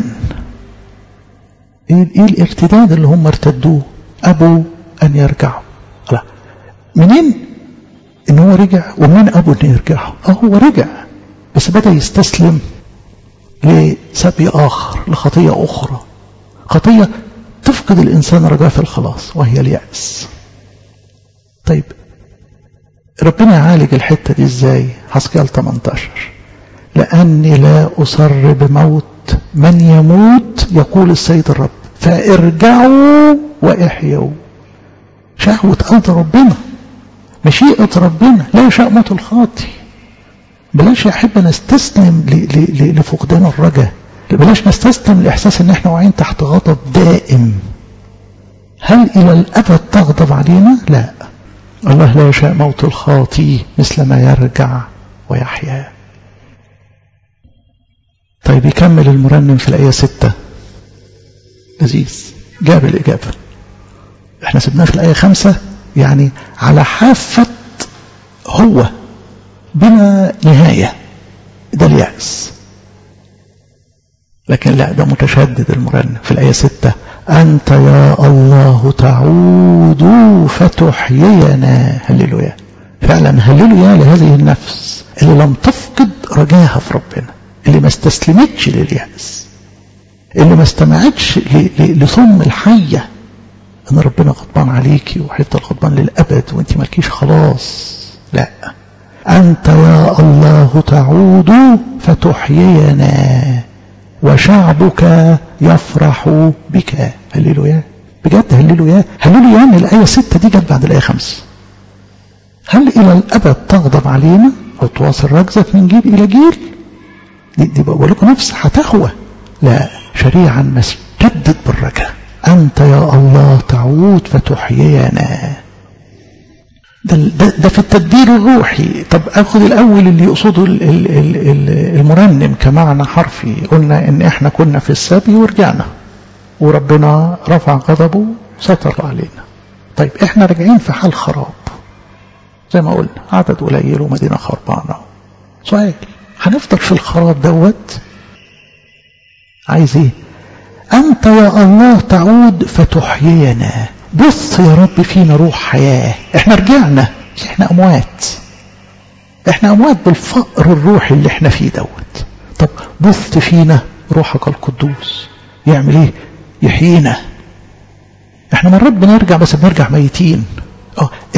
ايه الارتداد اللي هم ارتدوه ابوا ان يرجعوا لا منين ان هو رجع ومنين ابوا ان يرجعوا اه هو رجع بس بدا يستسلم لسبي اخر لخطيه اخرى خطيه تفقد الانسان رجاء في الخلاص وهي الياس طيب ربنا يعالج الحته دي ازاي حسكال 18 لاني لا اصر بموت من يموت يقول السيد الرب فارجعوا واحيوا شهوة قلب ربنا مشيئة ربنا لا يشاء موت الخاطي بلاش يا أحب نستسلم لفقدان الرجاء بلاش نستسلم لإحساس إن إحنا واقعين تحت غضب دائم هل إلى الأبد تغضب علينا؟ لا الله لا يشاء موت الخاطي مثل ما يرجع ويحيا طيب يكمل المرنم في الآية ستة لذيذ جاب الإجابة احنا سبناه في الآية خمسة يعني على حافة هو بلا نهاية ده اليأس لكن لا ده متشدد المرنم في الآية ستة أنت يا الله تعود فتحيينا هللويا فعلا هللويا لهذه النفس اللي لم تفقد رجاها في ربنا اللي ما استسلمتش لليأس اللي ما استمعتش لصم الحية ان ربنا غضبان عليكي وهيفضل غضبان للأبد وانت مالكيش خلاص لا أنت يا الله تعود فتحيينا وشعبك يفرح بك هللويا بجد هللويا هللويا ان الآية ستة دي جت بعد الآية خمسة هل إلى الأبد تغضب علينا أو تواصل ركزك من جيل إلى جيل دي, دي بقول لكم نفس هتهوى لا شريعا مستجدد بالرجاء أنت يا الله تعود فتحيينا ده, ده, ده في التدبير الروحي طب أخذ الأول اللي يقصده المرنم كمعنى حرفي قلنا إن إحنا كنا في السبي ورجعنا وربنا رفع غضبه ستر علينا طيب إحنا راجعين في حال خراب زي ما قلنا عدد قليل ومدينة خربانة سؤال هنفضل في الخراب دوت عايز ايه انت يا الله تعود فتحيينا بص يا رب فينا روح حياة احنا رجعنا احنا اموات احنا اموات بالفقر الروحي اللي احنا فيه دوت طب بث فينا روحك القدوس يعمل ايه يحيينا احنا مرات بنرجع بس بنرجع ميتين اه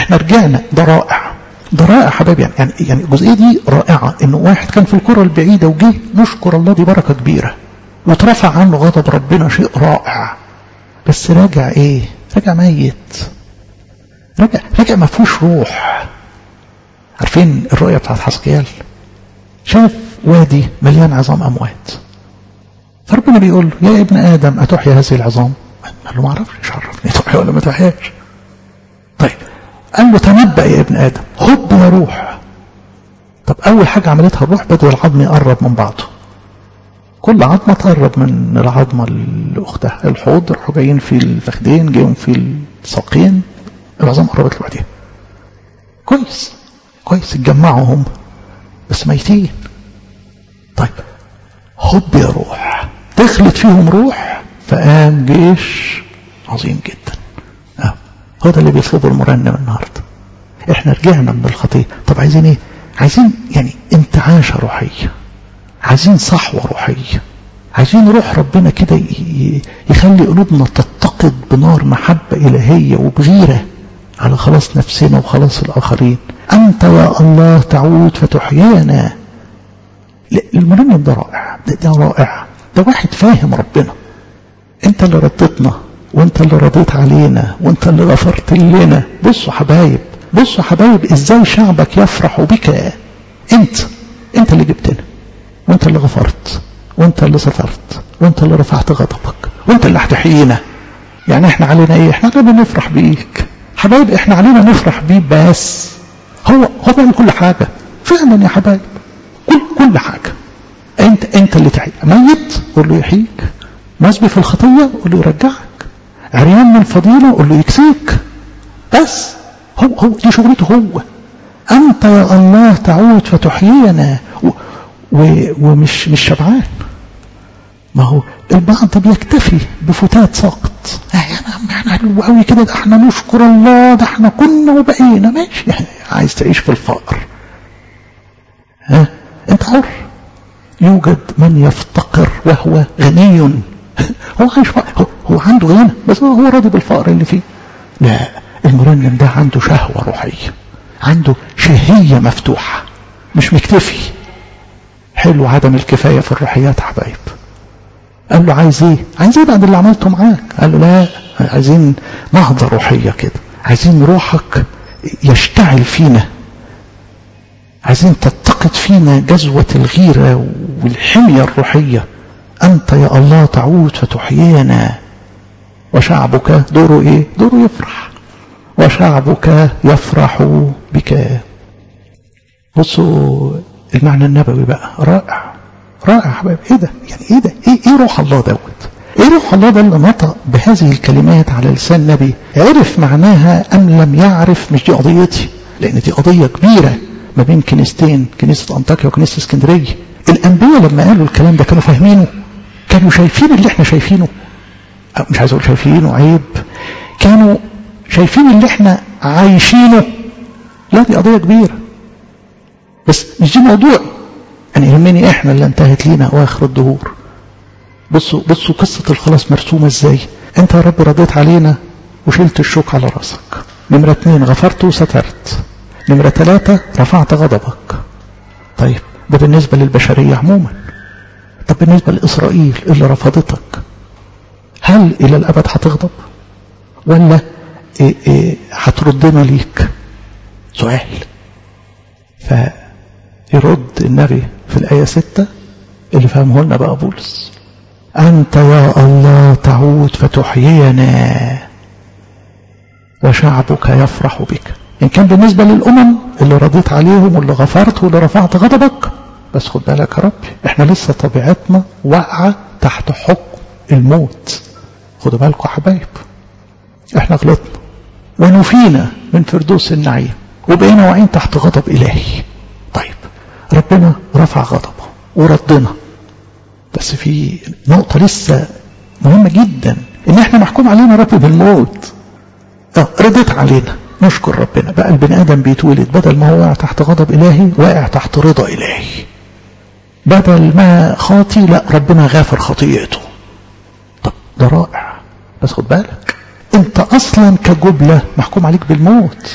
احنا رجعنا ده رائع ده رائع حبايبي يعني يعني يعني الجزئيه دي رائعه انه واحد كان في الكره البعيده وجه نشكر الله دي بركه كبيره واترفع عنه غضب ربنا شيء رائع بس راجع ايه راجع ميت راجع راجع ما فيهوش روح عارفين الرؤيه بتاعت حسقيال شاف وادي مليان عظام اموات فربنا بيقول له يا ابن ادم اتحيا هذه العظام قال له ما اعرفش مش عرفني تحيا ولا ما تحياش طيب قال له تنبأ يا ابن ادم هب يا روح طب اول حاجه عملتها الروح بدا العظم يقرب من بعضه كل عظمه تقرب من العظمه اللي اختها الحوض راحوا جايين في الفخدين جايين في الساقين العظام قربت لوحدها كويس كويس اتجمعوا هم بس ميتين طيب هب يا روح دخلت فيهم روح فقام جيش عظيم جدا اه هو ده اللي بيطلبه المرنم النهارده احنا رجعنا من الخطيه طب عايزين ايه عايزين يعني انتعاشه روحيه عايزين صحوه روحيه عايزين روح ربنا كده يخلي قلوبنا تتقد بنار محبه الهيه وبغيره على خلاص نفسنا وخلاص الاخرين انت يا الله تعود فتحيانا المرنم ده رائع ده, ده رائع ده واحد فاهم ربنا انت اللي ردتنا وانت اللي رضيت علينا وانت اللي غفرت لنا بصوا حبايب بصوا حبايب ازاي شعبك يفرح بك انت انت اللي جبتنا وانت اللي غفرت وانت اللي سترت وانت اللي رفعت غضبك وانت اللي هتحيينا يعني احنا علينا ايه احنا علينا نفرح بيك حبايب احنا علينا نفرح بيه بس هو هو بيعمل كل حاجة فعلا يا حبايب كل كل حاجة انت انت اللي تحيي ميت قول له يحييك مسبي في الخطية قول له يرجعك عريان من الفضيلة قول له يكسيك بس هو هو دي شغلته هو انت يا الله تعود فتحيينا و و ومش مش شبعان ما هو البعض بيكتفي بفتات سقط احنا حلو قوي كده ده احنا نشكر الله ده احنا كنا وبقينا ماشي يعني عايز تعيش في الفقر ها انت حر يوجد من يفتقر وهو غني هو عايش هو, هو عنده غنى بس هو راضي بالفقر اللي فيه لا المرنم ده عنده شهوة روحية عنده شهية مفتوحة مش مكتفي حلو عدم الكفاية في الروحيات حبايب قال له عايز ايه عايز ايه بعد اللي عملته معاك قال له لا عايزين نهضة روحية كده عايزين روحك يشتعل فينا عايزين تتقد فينا جزوة الغيرة والحمية الروحية أنت يا الله تعود فتحيينا وشعبك دوره إيه دوره يفرح وشعبك يفرح بك بصوا المعنى النبوي بقى رائع رائع حبايب ايه ده يعني ايه ده ايه, إيه روح الله دوت ايه روح الله ده اللي نطق بهذه الكلمات على لسان نبي عرف معناها ام لم يعرف مش دي قضيتي لان دي قضية كبيرة ما بين كنيستين كنيسة انطاكيا وكنيسة اسكندرية الانبياء لما قالوا الكلام ده كانوا فاهمينه كانوا شايفين اللي احنا شايفينه مش عايز اقول شايفينه عيب كانوا شايفين اللي احنا عايشينه لا دي قضية كبيرة بس مش دي موضوع أنا يهمني إحنا اللي انتهت لينا أواخر الدهور بصوا بصوا قصة الخلاص مرسومة إزاي أنت يا رب رضيت علينا وشلت الشوك على راسك نمرة اتنين غفرت وسترت نمرة ثلاثة رفعت غضبك طيب ده بالنسبة للبشرية عموما طب بالنسبة لإسرائيل اللي رفضتك هل إلى الأبد هتغضب ولا إيه إيه هتردنا ليك سؤال فيرد النبي في الآية ستة اللي فهمه لنا بقى بولس أنت يا الله تعود فتحيينا وشعبك يفرح بك إن كان بالنسبة للأمم اللي رضيت عليهم واللي غفرت واللي رفعت غضبك بس خد بالك يا ربي احنا لسه طبيعتنا واقعة تحت حكم الموت خدوا بالكم يا حبايب احنا غلطنا ونفينا من فردوس النعيم وبقينا واقعين تحت غضب إلهي طيب ربنا رفع غضبه وردنا بس في نقطة لسه مهمة جدا ان احنا محكوم علينا رب بالموت اه ردت علينا نشكر ربنا بقى البني ادم بيتولد بدل ما هو واقع تحت غضب الهي واقع تحت رضا الهي بدل ما خاطي لا ربنا غافر خطيئته طب ده رائع بس خد بالك انت اصلا كجبلة محكوم عليك بالموت اه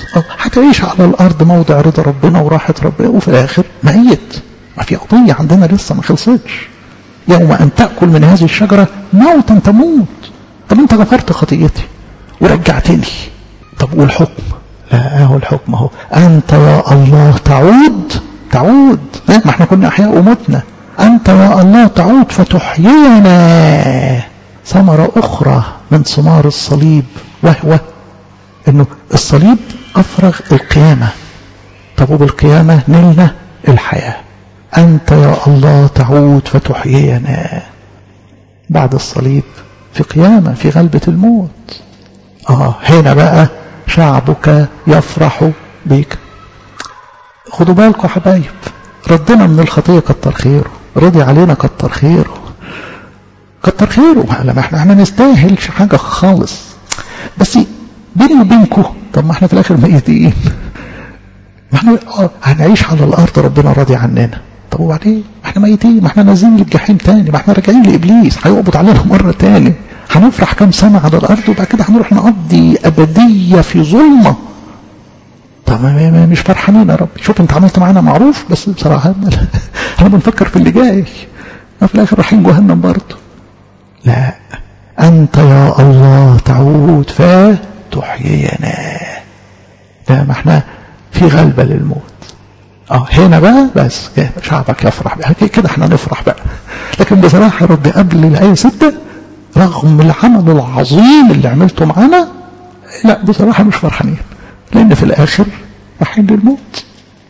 هتعيش على الارض موضع رضا ربنا وراحه ربنا وفي الاخر ميت ما في قضيه عندنا لسه ما خلصتش يوم ان تاكل من هذه الشجره موتا تموت طب انت غفرت خطيئتي ورجعتني طب والحكم لا هو الحكم اهو انت يا الله تعود تعود ما احنا كنا احياء ومتنا انت يا الله تعود فتحيينا ثمره اخرى من ثمار الصليب وهو انه الصليب افرغ القيامه طب وبالقيامه نلنا الحياه انت يا الله تعود فتحيينا بعد الصليب في قيامه في غلبه الموت اه هنا بقى شعبك يفرح بك خدوا بالكم يا حبايب ردنا من الخطيه كتر خيره رضي علينا كتر خيره كتر خيره لما احنا احنا نستاهل حاجه خالص بس بيني وبينكم طب ما احنا في الاخر ميتين ما احنا هنعيش على الارض ربنا راضي عننا طب وبعدين ما احنا ميتين ما احنا نازلين للجحيم تاني ما احنا راجعين لابليس هيقبض علينا مره تاني هنفرح كام سنه على الارض وبعد كده هنروح نقضي ابديه في ظلمه طب ما مش فرحانين يا رب شوف انت عملت معانا معروف بس بصراحه احنا بنفكر في اللي جاي ما في الاخر رايحين جهنم برضه لا انت يا الله تعود فتحيينا لا ما احنا في غلبه للموت اه هنا بقى بس شعبك يفرح بقى كده احنا نفرح بقى لكن بصراحه رب قبل الايه 6 رغم العمل العظيم اللي عملته معانا لا بصراحه مش فرحانين لان في الاخر رايحين للموت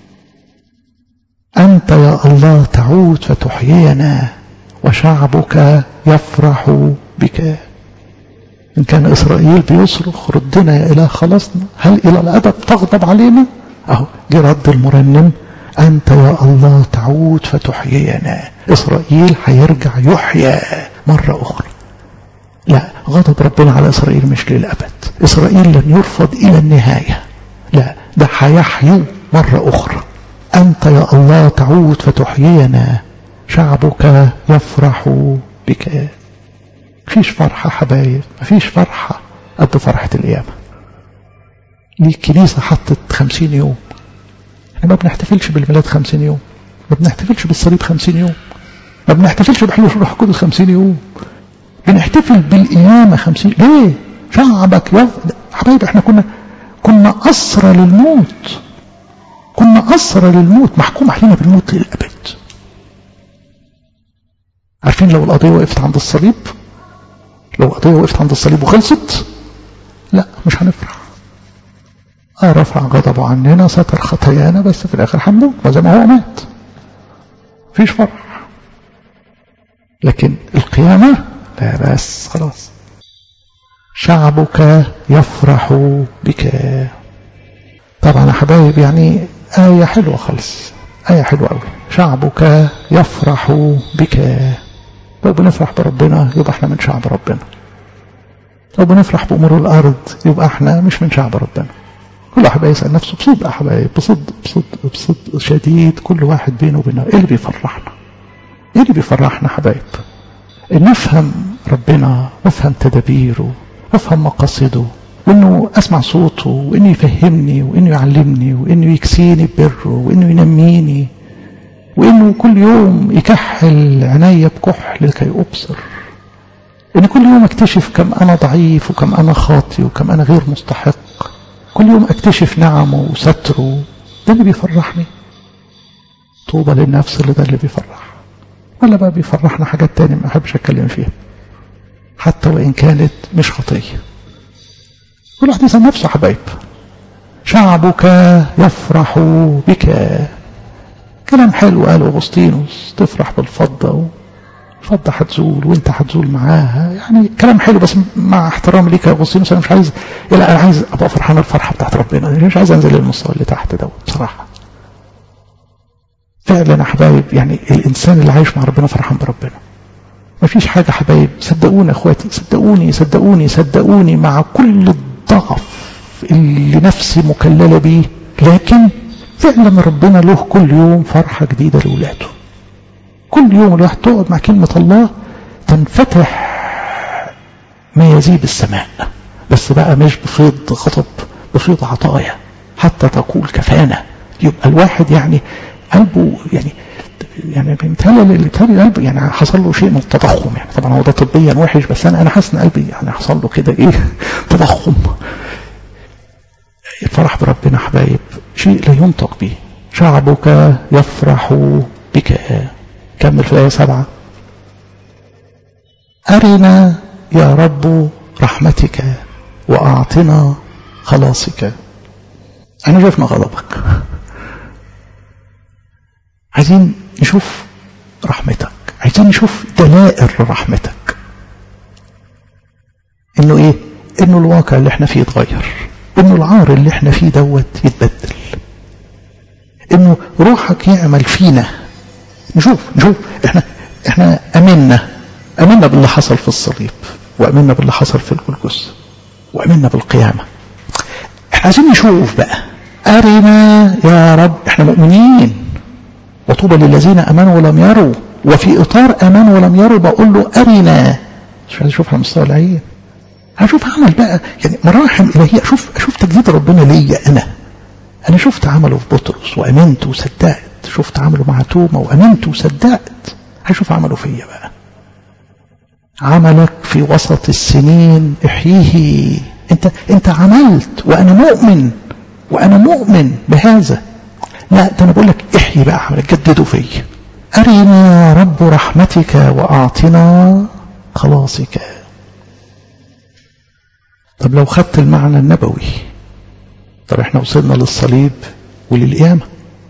انت يا الله تعود فتحيينا وشعبك يفرح بك إن كان إسرائيل بيصرخ ردنا يا إله خلصنا هل إلى الأبد تغضب علينا أهو جه رد المرنم أنت يا الله تعود فتحيينا إسرائيل هيرجع يحيى مرة أخرى لا غضب ربنا على إسرائيل مش للأبد إسرائيل لن يرفض إلى النهاية لا ده هيحيوا مرة أخرى أنت يا الله تعود فتحيينا شعبك يفرح بك مفيش فرحة حبايب مفيش فرحة قد فرحة القيامة ليه الكنيسة حطت خمسين يوم احنا ما بنحتفلش بالميلاد خمسين يوم ما بنحتفلش بالصليب خمسين يوم ما بنحتفلش بحلول الروح القدس خمسين يوم بنحتفل بالقيامة خمسين ليه شعبك يف... حبايب احنا كنا كنا أسرى للموت كنا أسرى للموت محكوم علينا بالموت للأبد عارفين لو القضية وقفت عند الصليب لو القضية وقفت عند الصليب وخلصت لا مش هنفرح اه رفع غضبه عننا ستر خطايانا بس في الاخر هنموت وزي ما هو مات مفيش فرح لكن القيامة لا بس خلاص شعبك يفرح بك طبعا يا حبايب يعني آية حلوة خالص آية حلوة أوي شعبك يفرح بك لو بنفرح بربنا يبقى احنا من شعب ربنا لو بنفرح بأمور الأرض يبقى احنا مش من شعب ربنا كل واحد يسأل نفسه بصدق يا حبايب بصدق بصدق بصدق شديد كل واحد بينه وبينه ايه اللي بيفرحنا ايه اللي بيفرحنا حبايب ان نفهم ربنا وافهم تدابيره وافهم مقاصده وانه اسمع صوته وانه يفهمني وانه يعلمني وانه يكسيني ببره وانه ينميني وانه كل يوم يكحل عينيا بكحل لكي ابصر ان كل يوم اكتشف كم انا ضعيف وكم انا خاطي وكم انا غير مستحق كل يوم اكتشف نعمه وستره ده اللي بيفرحني طوبى للنفس اللي ده اللي بيفرح ولا بقى بيفرحنا حاجات تانية ما احبش اتكلم فيها حتى وان كانت مش خطيه كل واحد يسال نفسه حبايب شعبك يفرح بك كلام حلو قال أغسطينوس تفرح بالفضة الفضة هتزول وانت هتزول معاها يعني كلام حلو بس مع احترامي ليك يا أغسطينوس انا مش عايز لا انا عايز ابقى فرحان الفرحة بتاعت ربنا مش عايز انزل للمستوى اللي تحت دوت بصراحة فعلا يا حبايب يعني الانسان اللي عايش مع ربنا فرحان بربنا مفيش حاجة حبايب صدقوني يا اخواتي صدقوني صدقوني صدقوني مع كل الضعف اللي نفسي مكللة بيه لكن فعلا ربنا له كل يوم فرحة جديدة لولاده كل يوم الواحد تقعد مع كلمة الله تنفتح ما يزيد السماء بس بقى مش بفيض غضب بفيض عطايا حتى تقول كفانا يبقى الواحد يعني قلبه يعني يعني بيتهيألي اللي قلبه يعني حصل له شيء من التضخم يعني طبعا هو ده طبيا وحش بس انا انا حاسس ان قلبي يعني حصل له كده ايه تضخم الفرح بربنا حبايب شيء لا ينطق به شعبك يفرح بك كمل في الآية سبعة أرنا يا رب رحمتك وأعطنا خلاصك أنا شفنا غضبك عايزين نشوف رحمتك عايزين نشوف دلائل رحمتك انه ايه انه الواقع اللي احنا فيه يتغير انه العار اللي احنا فيه دوت يتبدل انه روحك يعمل فينا نشوف نشوف احنا احنا امنا امنا باللي حصل في الصليب وامنا باللي حصل في الجلجث وامنا بالقيامه احنا عايزين نشوف بقى ارنا يا رب احنا مؤمنين وطوبى للذين امنوا ولم يروا وفي اطار امنوا ولم يروا بقول له ارنا مش عايز اشوف على مستوى العين هشوف عمل بقى يعني مراحل الهيه اشوف اشوف تجديد ربنا ليا انا انا شفت عمله في بطرس وامنت وصدقت شفت عمله مع توما وامنت وصدقت هشوف عمله فيا بقى عملك في وسط السنين احييه انت انت عملت وانا مؤمن وانا مؤمن بهذا لا ده انا بقول لك احيي بقى عملك جدده فيا ارنا رب رحمتك واعطنا خلاصك طب لو خدت المعنى النبوي طب احنا وصلنا للصليب وللقيامة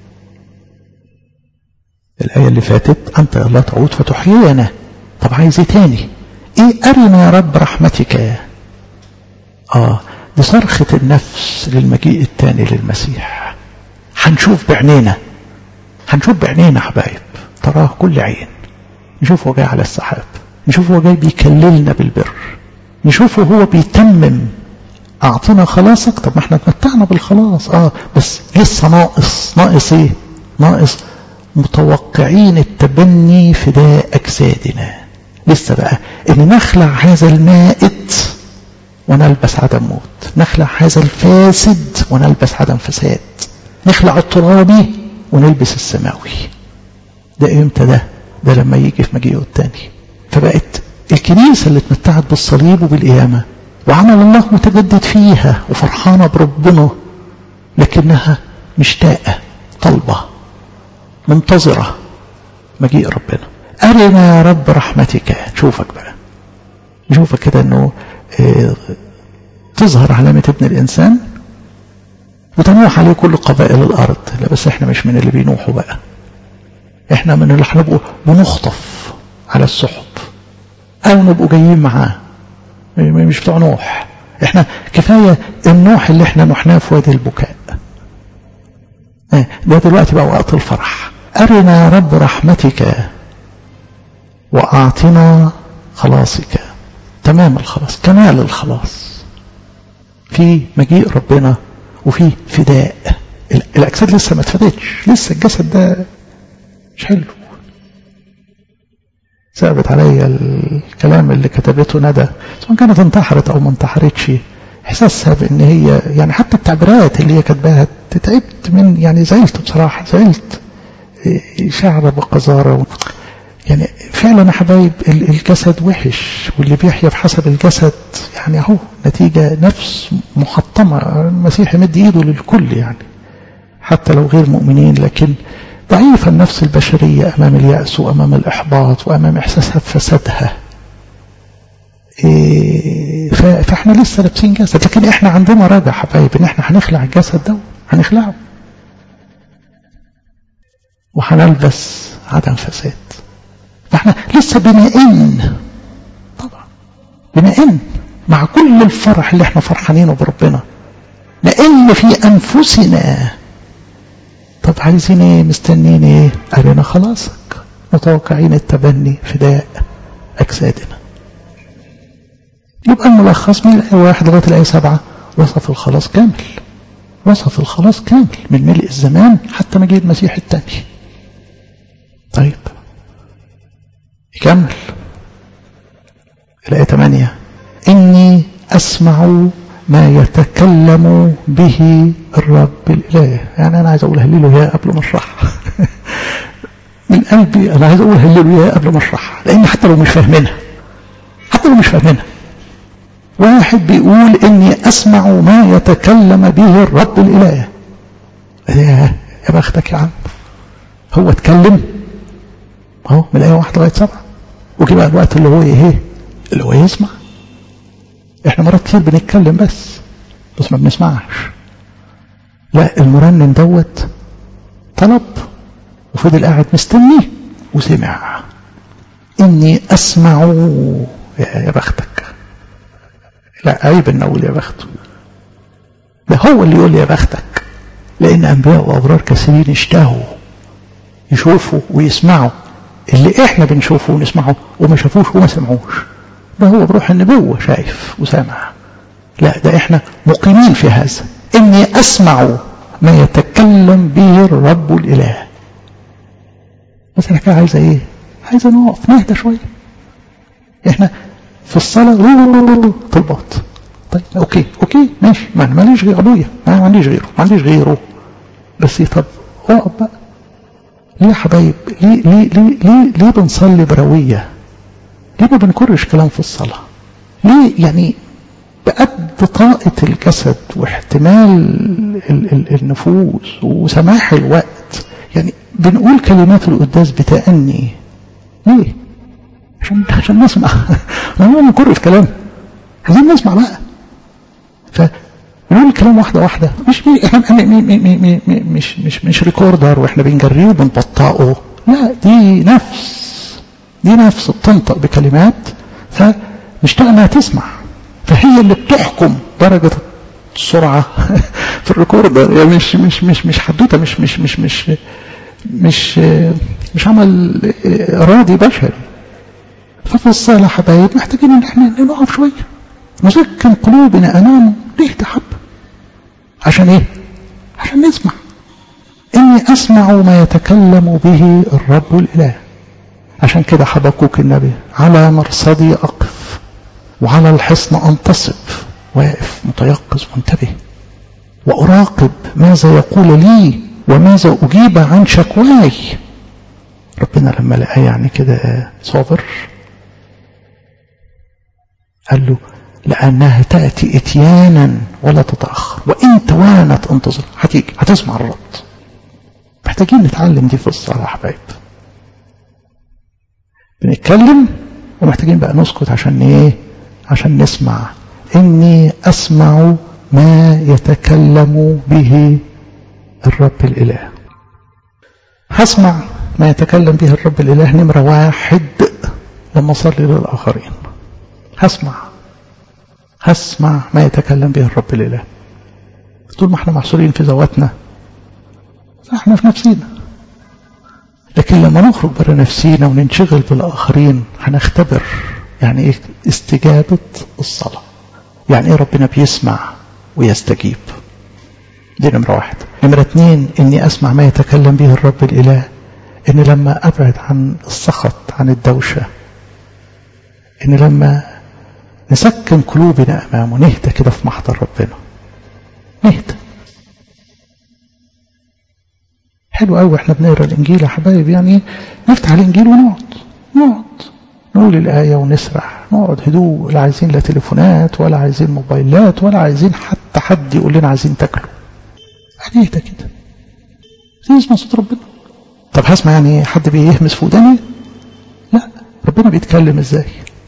الآية اللي فاتت أنت لا تعود فتحيينا طب عايز ايه تاني ايه أرنا يا رب رحمتك اه دي صرخة النفس للمجيء التاني للمسيح هنشوف بعينينا هنشوف بعينينا حبايب تراه كل عين نشوفه جاي على السحاب نشوفه جاي بيكللنا بالبر نشوفه هو بيتمم اعطينا خلاصك طب ما احنا اتمتعنا بالخلاص اه بس لسه ناقص ناقص ايه ناقص متوقعين التبني فداء اجسادنا لسه بقى ان نخلع هذا المائت ونلبس عدم موت نخلع هذا الفاسد ونلبس عدم فساد نخلع الترابي ونلبس السماوي ده امتى ده ده لما يجي في مجيئه التاني فبقت الكنيسة اللي اتمتعت بالصليب وبالقيامة وعمل الله متجدد فيها وفرحانة بربنا لكنها مشتاقة طلبة منتظرة مجيء ربنا أرنا يا رب رحمتك نشوفك بقى نشوفك كده انه اه تظهر علامة ابن الإنسان وتنوح عليه كل قبائل الأرض لا بس احنا مش من اللي بينوحوا بقى احنا من اللي هنبقوا بنخطف على السحب او نبقوا جايين معاه مش بتوع نوح احنا كفاية النوح اللي احنا نحناه في وادي البكاء ده دلوقتي بقى وقت الفرح أرنا يا رب رحمتك وأعطنا خلاصك تمام الخلاص كمال الخلاص في مجيء ربنا وفي فداء الأجساد لسه ما اتفدتش لسه الجسد ده مش حلو ثابت عليا الكلام اللي كتبته ندى سواء كانت انتحرت او ما انتحرتش احساسها بان هي يعني حتى التعبيرات اللي هي كاتباها تعبت من يعني زعلت بصراحه زعلت شعر بقذاره يعني فعلا يا حبايب الجسد وحش واللي بيحيا بحسب الجسد يعني اهو نتيجه نفس محطمه المسيح يمد ايده للكل يعني حتى لو غير مؤمنين لكن ضعيفة النفس البشرية أمام اليأس وأمام الإحباط وأمام إحساسها بفسادها إيه فإحنا لسه لابسين جسد لكن إحنا عندنا رجع حبايب إن إحنا هنخلع الجسد ده هنخلعه وهنلبس عدم فساد فإحنا لسه بنئن طبعا بنئن مع كل الفرح اللي إحنا فرحانينه بربنا نئن في أنفسنا طب عايزين ايه مستنين ايه قالنا خلاصك متوقعين التبني فداء اجسادنا يبقى الملخص من الايه واحد لغايه الايه سبعه وصف الخلاص كامل وصف الخلاص كامل من ملء الزمان حتى مجيء المسيح الثاني طيب يكمل الآية 8 إني أسمع ما يتكلم به الرب الإله يعني أنا عايز أقول هللوا يا قبل ما أشرحها من قلبي أنا عايز أقول هللوا يا قبل ما أشرحها لأن حتى لو مش فاهمينها حتى لو مش فاهمينها واحد بيقول إني أسمع ما يتكلم به الرب الإله يا بختك يا عم هو اتكلم اهو من ايه واحده لغايه سبعه وجي بقى الوقت اللي هو ايه اللي هو يسمع احنا مرات كتير بنتكلم بس بس ما بنسمعش لا المرنم دوت طلب وفضل قاعد مستني وسمع اني اسمع يا بختك لا عيب ان اقول يا بخته ده هو اللي يقول لي يا بختك لان انبياء وابرار كثيرين اشتهوا يشوفوا ويسمعوا اللي احنا بنشوفه ونسمعه وما شافوش وما سمعوش ده هو بروح النبوة شايف وسامع لا ده احنا مقيمين في هذا اني اسمع ما يتكلم به الرب الاله بس انا كده عايزه ايه عايزه نقف نهدى شويه احنا في الصلاه طلبات طيب اوكي اوكي ماشي ما انا ماليش غير ابويا ما عنديش غيره ما عنديش غيره بس طب اقف بقى ليه يا حبايب ليه ليه ليه ليه, ليه بنصلي برويه ليه ما بنكرش كلام في الصلاه ليه يعني بقد طاقة الجسد واحتمال ال ال النفوس وسماح الوقت يعني بنقول كلمات القداس بتأني ليه؟ عشان عشان نسمع ما هو بنكر في كلام عايزين نسمع بقى فنقول الكلام واحدة واحدة مش احنا مش مش مش ريكوردر واحنا بنجريه وبنبطئه لا دي نفس دي نفس بتنطق بكلمات فمشتاقة انها تسمع فهي اللي بتحكم درجة السرعة في الريكوردر يعني مش مش مش مش حدوتة مش مش مش مش مش مش عمل إرادي بشري ففي الصلاة حبايب محتاجين ان احنا نقف شوية نسكن قلوبنا امامه نهدى حبة عشان ايه؟ عشان نسمع اني اسمع ما يتكلم به الرب الاله عشان كده حبكوك النبي على مرصدي اقف وعلى الحصن انتصب واقف متيقظ منتبه واراقب ماذا يقول لي وماذا اجيب عن شكواي ربنا لما لقاه يعني كده صابر قال له لأنها تأتي إتيانا ولا تتأخر وإن توانت انتظر هتيجي هتسمع الرد محتاجين نتعلم دي في الصلاة يا حبايب بنتكلم ومحتاجين بقى نسكت عشان ايه عشان نسمع إني أسمع ما يتكلم به الرب الإله هسمع ما يتكلم به الرب الإله نمرة واحد لما أصلي للآخرين هسمع هسمع ما يتكلم به الرب الإله طول ما احنا محصورين في ذواتنا فاحنا في نفسينا لكن لما نخرج بره نفسينا وننشغل بالآخرين هنختبر يعني ايه استجابة الصلاة يعني ايه ربنا بيسمع ويستجيب دي نمرة واحد نمرة اتنين اني اسمع ما يتكلم به الرب الاله ان لما ابعد عن السخط عن الدوشة ان لما نسكن قلوبنا امامه نهدى كده في محضر ربنا نهدى حلو قوي احنا بنقرا الانجيل يا حبايب يعني نفتح الانجيل ونقعد نقعد نقول الآية ونسرح نقعد هدوء لا عايزين لا تليفونات ولا عايزين موبايلات ولا عايزين حتى حد يقول لنا عايزين تاكلوا اهدى كده تسمع صوت ربنا طب هسمع يعني حد بيهمس في وداني لا ربنا بيتكلم ازاي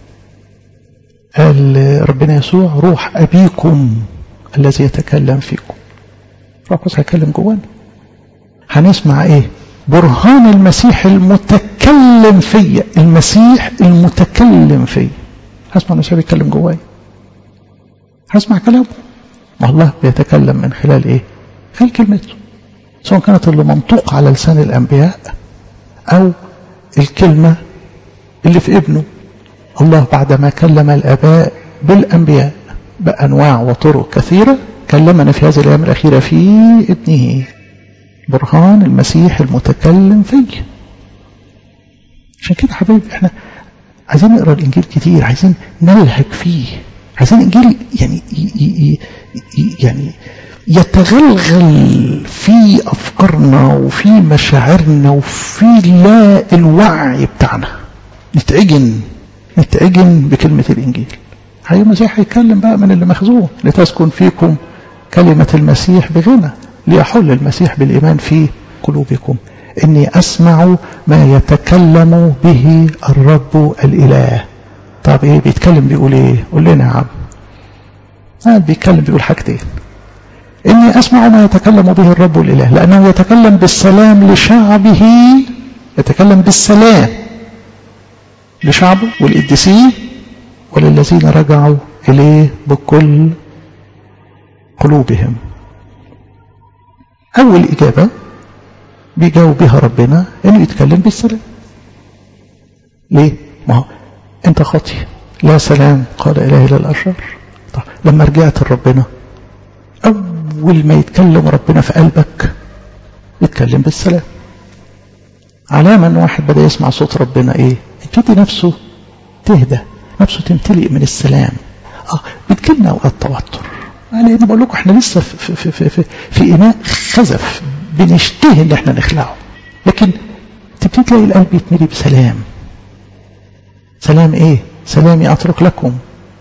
قال ربنا يسوع روح أبيكم الذي يتكلم فيكم روح بس هيكلم جوانا هنسمع ايه برهان المسيح المتكلم فيا المسيح المتكلم فيا هسمع المسيح بيتكلم جوايا هسمع كلامه ما الله بيتكلم من خلال ايه خلال كلمته سواء كانت اللي منطوق على لسان الانبياء او الكلمه اللي في ابنه الله بعدما كلم الاباء بالانبياء بانواع وطرق كثيره كلمنا في هذه الايام الاخيره في ابنه برهان المسيح المتكلم فيه عشان كده حبايبي احنا عايزين نقرا الانجيل كتير عايزين نلهج فيه عايزين انجيل يعني ي ي يعني يتغلغل في افكارنا وفي مشاعرنا وفي لا الوعي بتاعنا نتعجن نتعجن بكلمة الانجيل هي المسيح هيتكلم بقى من اللي مخزون لتسكن فيكم كلمة المسيح بغنى ليحل المسيح بالإيمان في قلوبكم إني أسمع ما يتكلم به الرب الإله طب إيه بيتكلم بيقول إيه قول لنا يا عم آه بيتكلم بيقول حاجتين إني أسمع ما يتكلم به الرب الإله لأنه يتكلم بالسلام لشعبه يتكلم بالسلام لشعبه والقديسين وللذين رجعوا إليه بكل قلوبهم أول إجابة بيجاوب بها ربنا إنه يتكلم بالسلام ليه؟ ما هو أنت خاطي لا سلام قال إله إلى الأشرار طيب لما رجعت لربنا أول ما يتكلم ربنا في قلبك يتكلم بالسلام علامة أن واحد بدأ يسمع صوت ربنا إيه؟ يبتدي نفسه تهدى نفسه تمتلئ من السلام اه بتجيلنا اوقات توتر يعني انا بقول لكم احنا لسه في في في في, في اناء خزف بنشتهي ان احنا نخلعه لكن تبتدي تلاقي القلب يتملي بسلام سلام ايه سلامي اترك لكم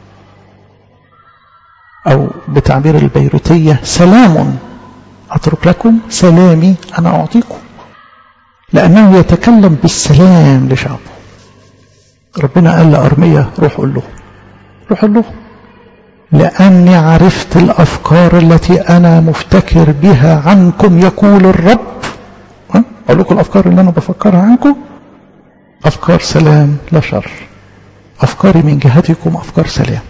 او بتعبير البيروتية سلام اترك لكم سلامي انا اعطيكم لانه يتكلم بالسلام لشعبه ربنا قال لأرمية روح قول له روح قول له لأني عرفت الأفكار التي أنا مفتكر بها عنكم يقول الرب أقول لكم الأفكار اللي أنا بفكرها عنكم أفكار سلام لا شر أفكاري من جهتكم أفكار سلام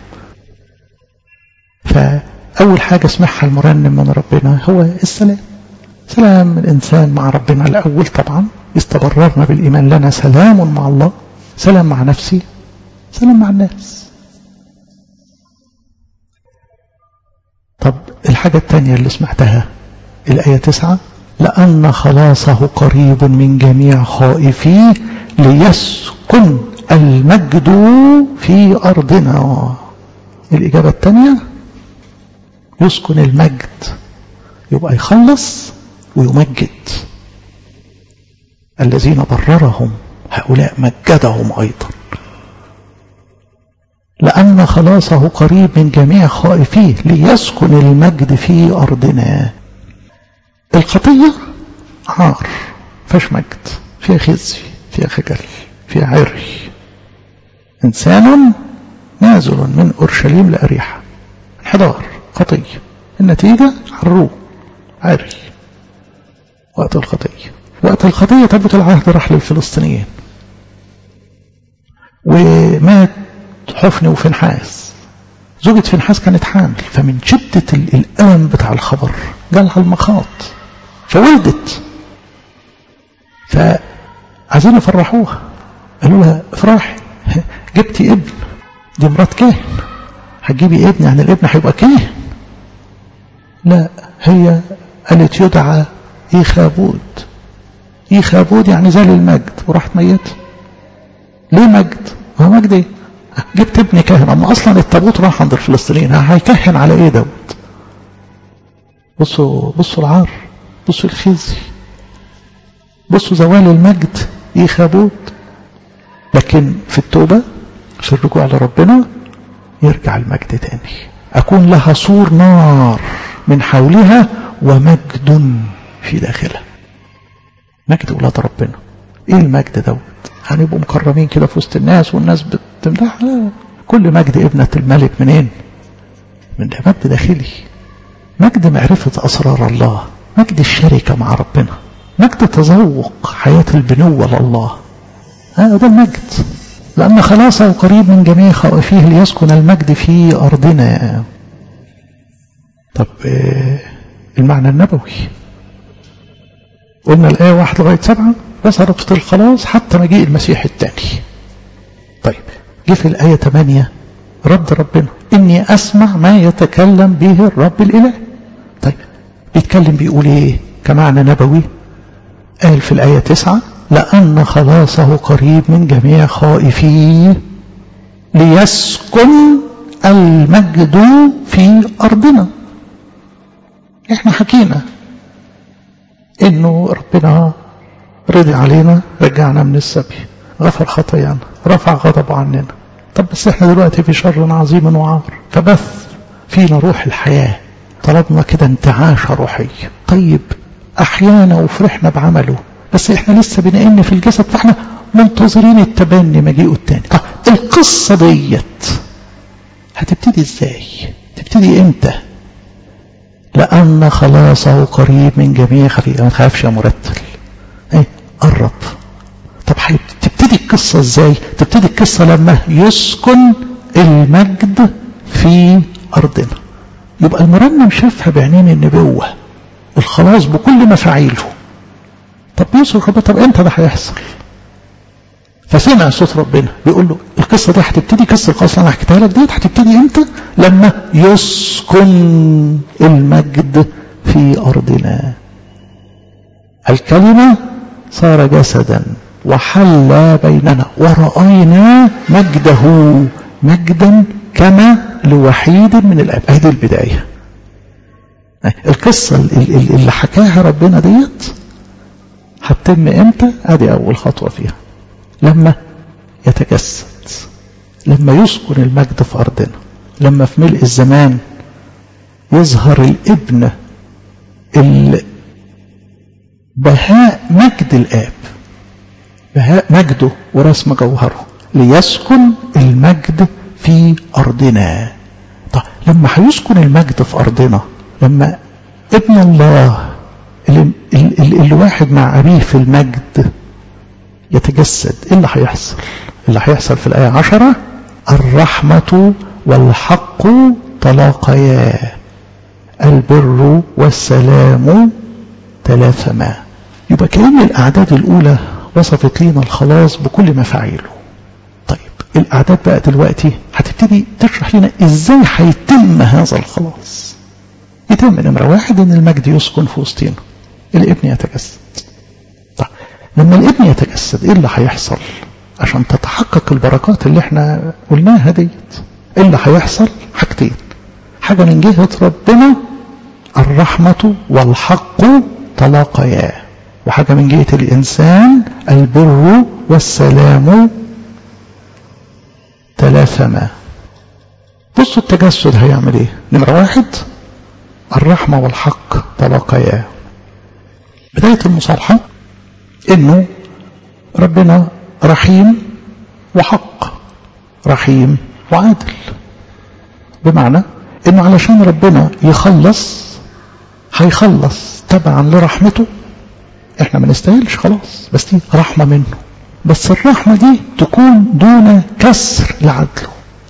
فأول حاجة اسمعها المرنم من ربنا هو السلام سلام الإنسان مع ربنا الأول طبعا استبررنا بالإيمان لنا سلام مع الله سلام مع نفسي سلام مع الناس طب الحاجة الثانية اللي سمعتها الآية تسعة لأن خلاصه قريب من جميع خائفيه ليسكن المجد في أرضنا الإجابة الثانية يسكن المجد يبقى يخلص ويمجد الذين بررهم هؤلاء مجدهم أيضا لأن خلاصه قريب من جميع خائفيه ليسكن المجد في أرضنا الخطية عار فيش مجد فيها خزي فيها خجل فيها عري إنسان نازل من أورشليم لأريحة انحدار خطية النتيجة عروه عري وقت الخطية وقت الخطية تبت العهد راح للفلسطينيين ومات حفن وفنحاس زوجة فنحاس كانت حامل فمن شدة الألم بتاع الخبر جالها المخاط فولدت فعايزين يفرحوها قالوا لها افرحي جبتي ابن دي مرات كاهن هتجيبي ابن يعني الابن هيبقى كاهن لا هي قالت يدعى إيخابود إيخابود يعني زال المجد وراحت ميت ليه مجد هو مجد ايه جبت ابن كاهن اما اصلا التابوت راح عند الفلسطينيين هيكهن على ايه دوت بصوا بصوا العار بصوا الخزي بصوا زوال المجد إيخابود لكن في التوبة في الرجوع لربنا يرجع المجد تاني أكون لها سور نار من حولها ومجد في داخلها مجد ولاد ربنا ايه المجد دوت هنبقوا يعني مكرمين كده في وسط الناس والناس بتمدح لا كل مجد ابنة الملك منين من ده مجد داخلي مجد معرفة أسرار الله مجد الشركة مع ربنا مجد تذوق حياة البنوة لله هذا ده المجد لأن خلاصه قريب من جميع خوافيه ليسكن المجد في أرضنا طب المعنى النبوي قلنا الآية واحد لغاية سبعة بس ربط الخلاص حتى مجيء المسيح الثاني طيب جه في الآية 8 رد ربنا إني أسمع ما يتكلم به الرب الإله طيب بيتكلم بيقول إيه كمعنى نبوي قال في الآية 9 لأن خلاصه قريب من جميع خائفيه ليسكن المجد في أرضنا احنا حكينا انه ربنا رضي علينا رجعنا من السبي غفر خطايانا رفع غضبه عننا طب بس احنا دلوقتي في شر عظيم وعار فبث فينا روح الحياة طلبنا كده انتعاشة روحية طيب أحيانا وفرحنا بعمله بس احنا لسه بنئن في الجسد فاحنا منتظرين التبني مجيئه التاني طب القصة ديت هتبتدي ازاي تبتدي امتى لأن خلاصه قريب من جميع خفيف ما تخافش يا مرتل ايه قرب طب تبتدي القصة ازاي تبتدي القصة لما يسكن المجد في أرضنا يبقى المرنم شافها بعينين النبوة الخلاص بكل مفاعيله طب يوسف طب امتى ده هيحصل فسمع صوت ربنا بيقول له القصة دي هتبتدي قصة الخلاص اللي انا حكيتها لك ديت هتبتدي امتى لما يسكن المجد في أرضنا الكلمة صار جسدا وحل بيننا ورأينا مجده مجدا كما لوحيد من الأب هذه البداية القصة اللي حكاها ربنا ديت هتتم امتى ادي اول خطوة فيها لما يتجسد لما يسكن المجد في ارضنا لما في ملء الزمان يظهر الابن بهاء مجد الاب بهاء مجده ورسم جوهره ليسكن المجد في أرضنا طيب لما هيسكن المجد في أرضنا لما ابن الله اللي, اللي واحد مع أبيه في المجد يتجسد إيه اللي هيحصل اللي هيحصل في الآية عشرة الرحمة والحق تلاقيا البر والسلام تلاثما يبقى كأن الأعداد الأولى وصفت لنا الخلاص بكل مفاعيله طيب الأعداد بقى دلوقتي هتبتدي تشرح لنا إزاي هيتم هذا الخلاص يتم نمرة واحد إن المجد يسكن في وسطنا الابن يتجسد طيب لما الابن يتجسد إيه اللي هيحصل عشان تتحقق البركات اللي احنا قلناها ديت إيه اللي هيحصل حاجتين حاجة من جهة ربنا الرحمة والحق تلاقيا وحاجة من جهة الإنسان البر والسلام تلاثما بصوا التجسد هيعمل ايه نمرة واحد الرحمة والحق تلاقيا بداية المصالحة انه ربنا رحيم وحق رحيم وعادل بمعنى انه علشان ربنا يخلص هيخلص تبعا لرحمته احنا ما نستاهلش خلاص بس دي رحمة منه بس الرحمة دي تكون دون كسر لعدله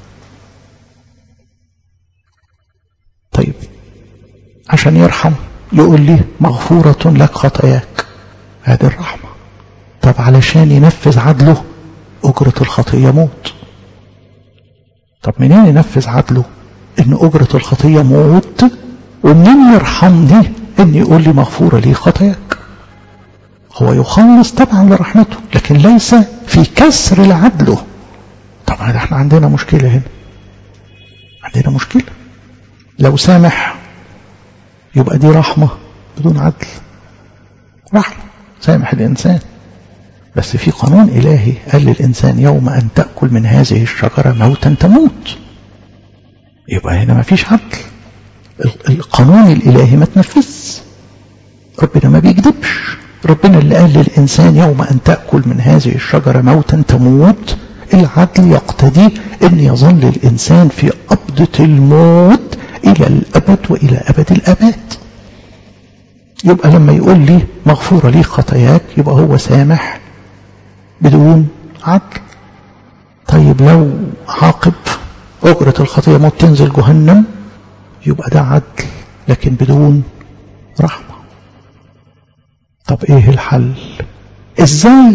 طيب عشان يرحم يقول لي مغفورة لك خطاياك هذه الرحمة طب علشان ينفذ عدله أجرة الخطية موت طب منين ينفذ عدله ان أجرة الخطية موت ومنين يرحمني ان يقول لي مغفورة لي خطاياك هو يخلص طبعا لرحمته لكن ليس في كسر لعدله طبعا احنا عندنا مشكلة هنا عندنا مشكلة لو سامح يبقى دي رحمة بدون عدل رحمة سامح الإنسان بس في قانون إلهي قال للإنسان يوم أن تأكل من هذه الشجرة موتا تموت يبقى هنا ما فيش عدل القانون الإلهي ما تنفذ ربنا ما بيكذبش ربنا اللي قال للإنسان يوم أن تأكل من هذه الشجرة موتا تموت العدل يقتضي أن يظل الإنسان في قبضة الموت إلى الأبد وإلى أبد الأبد يبقى لما يقول لي مغفورة لي خطاياك يبقى هو سامح بدون عدل طيب لو عاقب أجرة الخطية موت تنزل جهنم يبقى ده عدل لكن بدون رحمة طب ايه الحل ازاي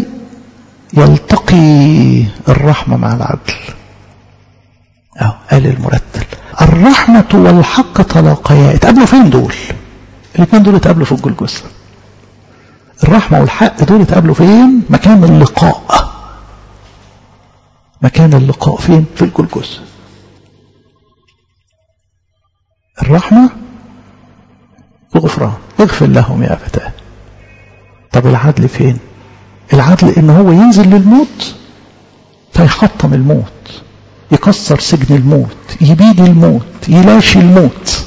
يلتقي الرحمة مع العدل اهو قال المرتل الرحمة والحق تلاقيا اتقابلوا فين دول الاثنين دول اتقابلوا في الجلجثة الرحمة والحق دول اتقابلوا فين مكان اللقاء مكان اللقاء فين في الجلجثة الرحمة وغفران اغفر لهم يا أبتاه طب العدل فين العدل ان هو ينزل للموت فيحطم الموت يكسر سجن الموت يبيد الموت يلاشي الموت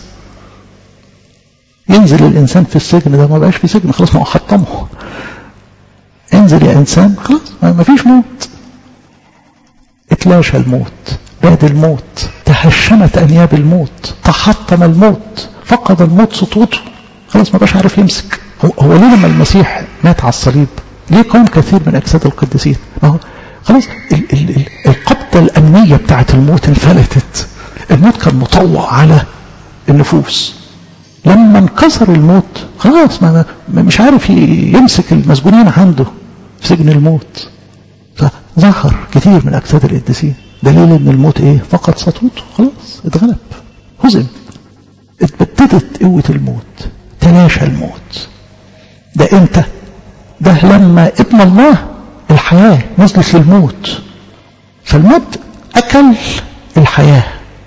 ينزل الانسان في السجن ده ما بقاش في سجن خلاص ما هو حطمه انزل يا انسان خلاص ما فيش موت اتلاشى الموت باد الموت تهشمت انياب الموت تحطم الموت فقد الموت سطوته خلاص ما بقاش عارف يمسك هو, هو ليه لما المسيح مات على الصليب ليه قام كثير من اجساد القديسين ما هو خلاص ال ال ال القبضة الأمنية بتاعت الموت انفلتت الموت كان مطوع على النفوس لما انكسر الموت خلاص ما ما مش عارف يمسك المسجونين عنده في سجن الموت فظهر كثير من أجساد القديسين دليل ان الموت ايه فقد سطوته خلاص اتغلب هزم اتبددت قوة الموت تلاشى الموت ده امتى ده لما ابن الله الحياة نزلت للموت فالموت أكل الحياة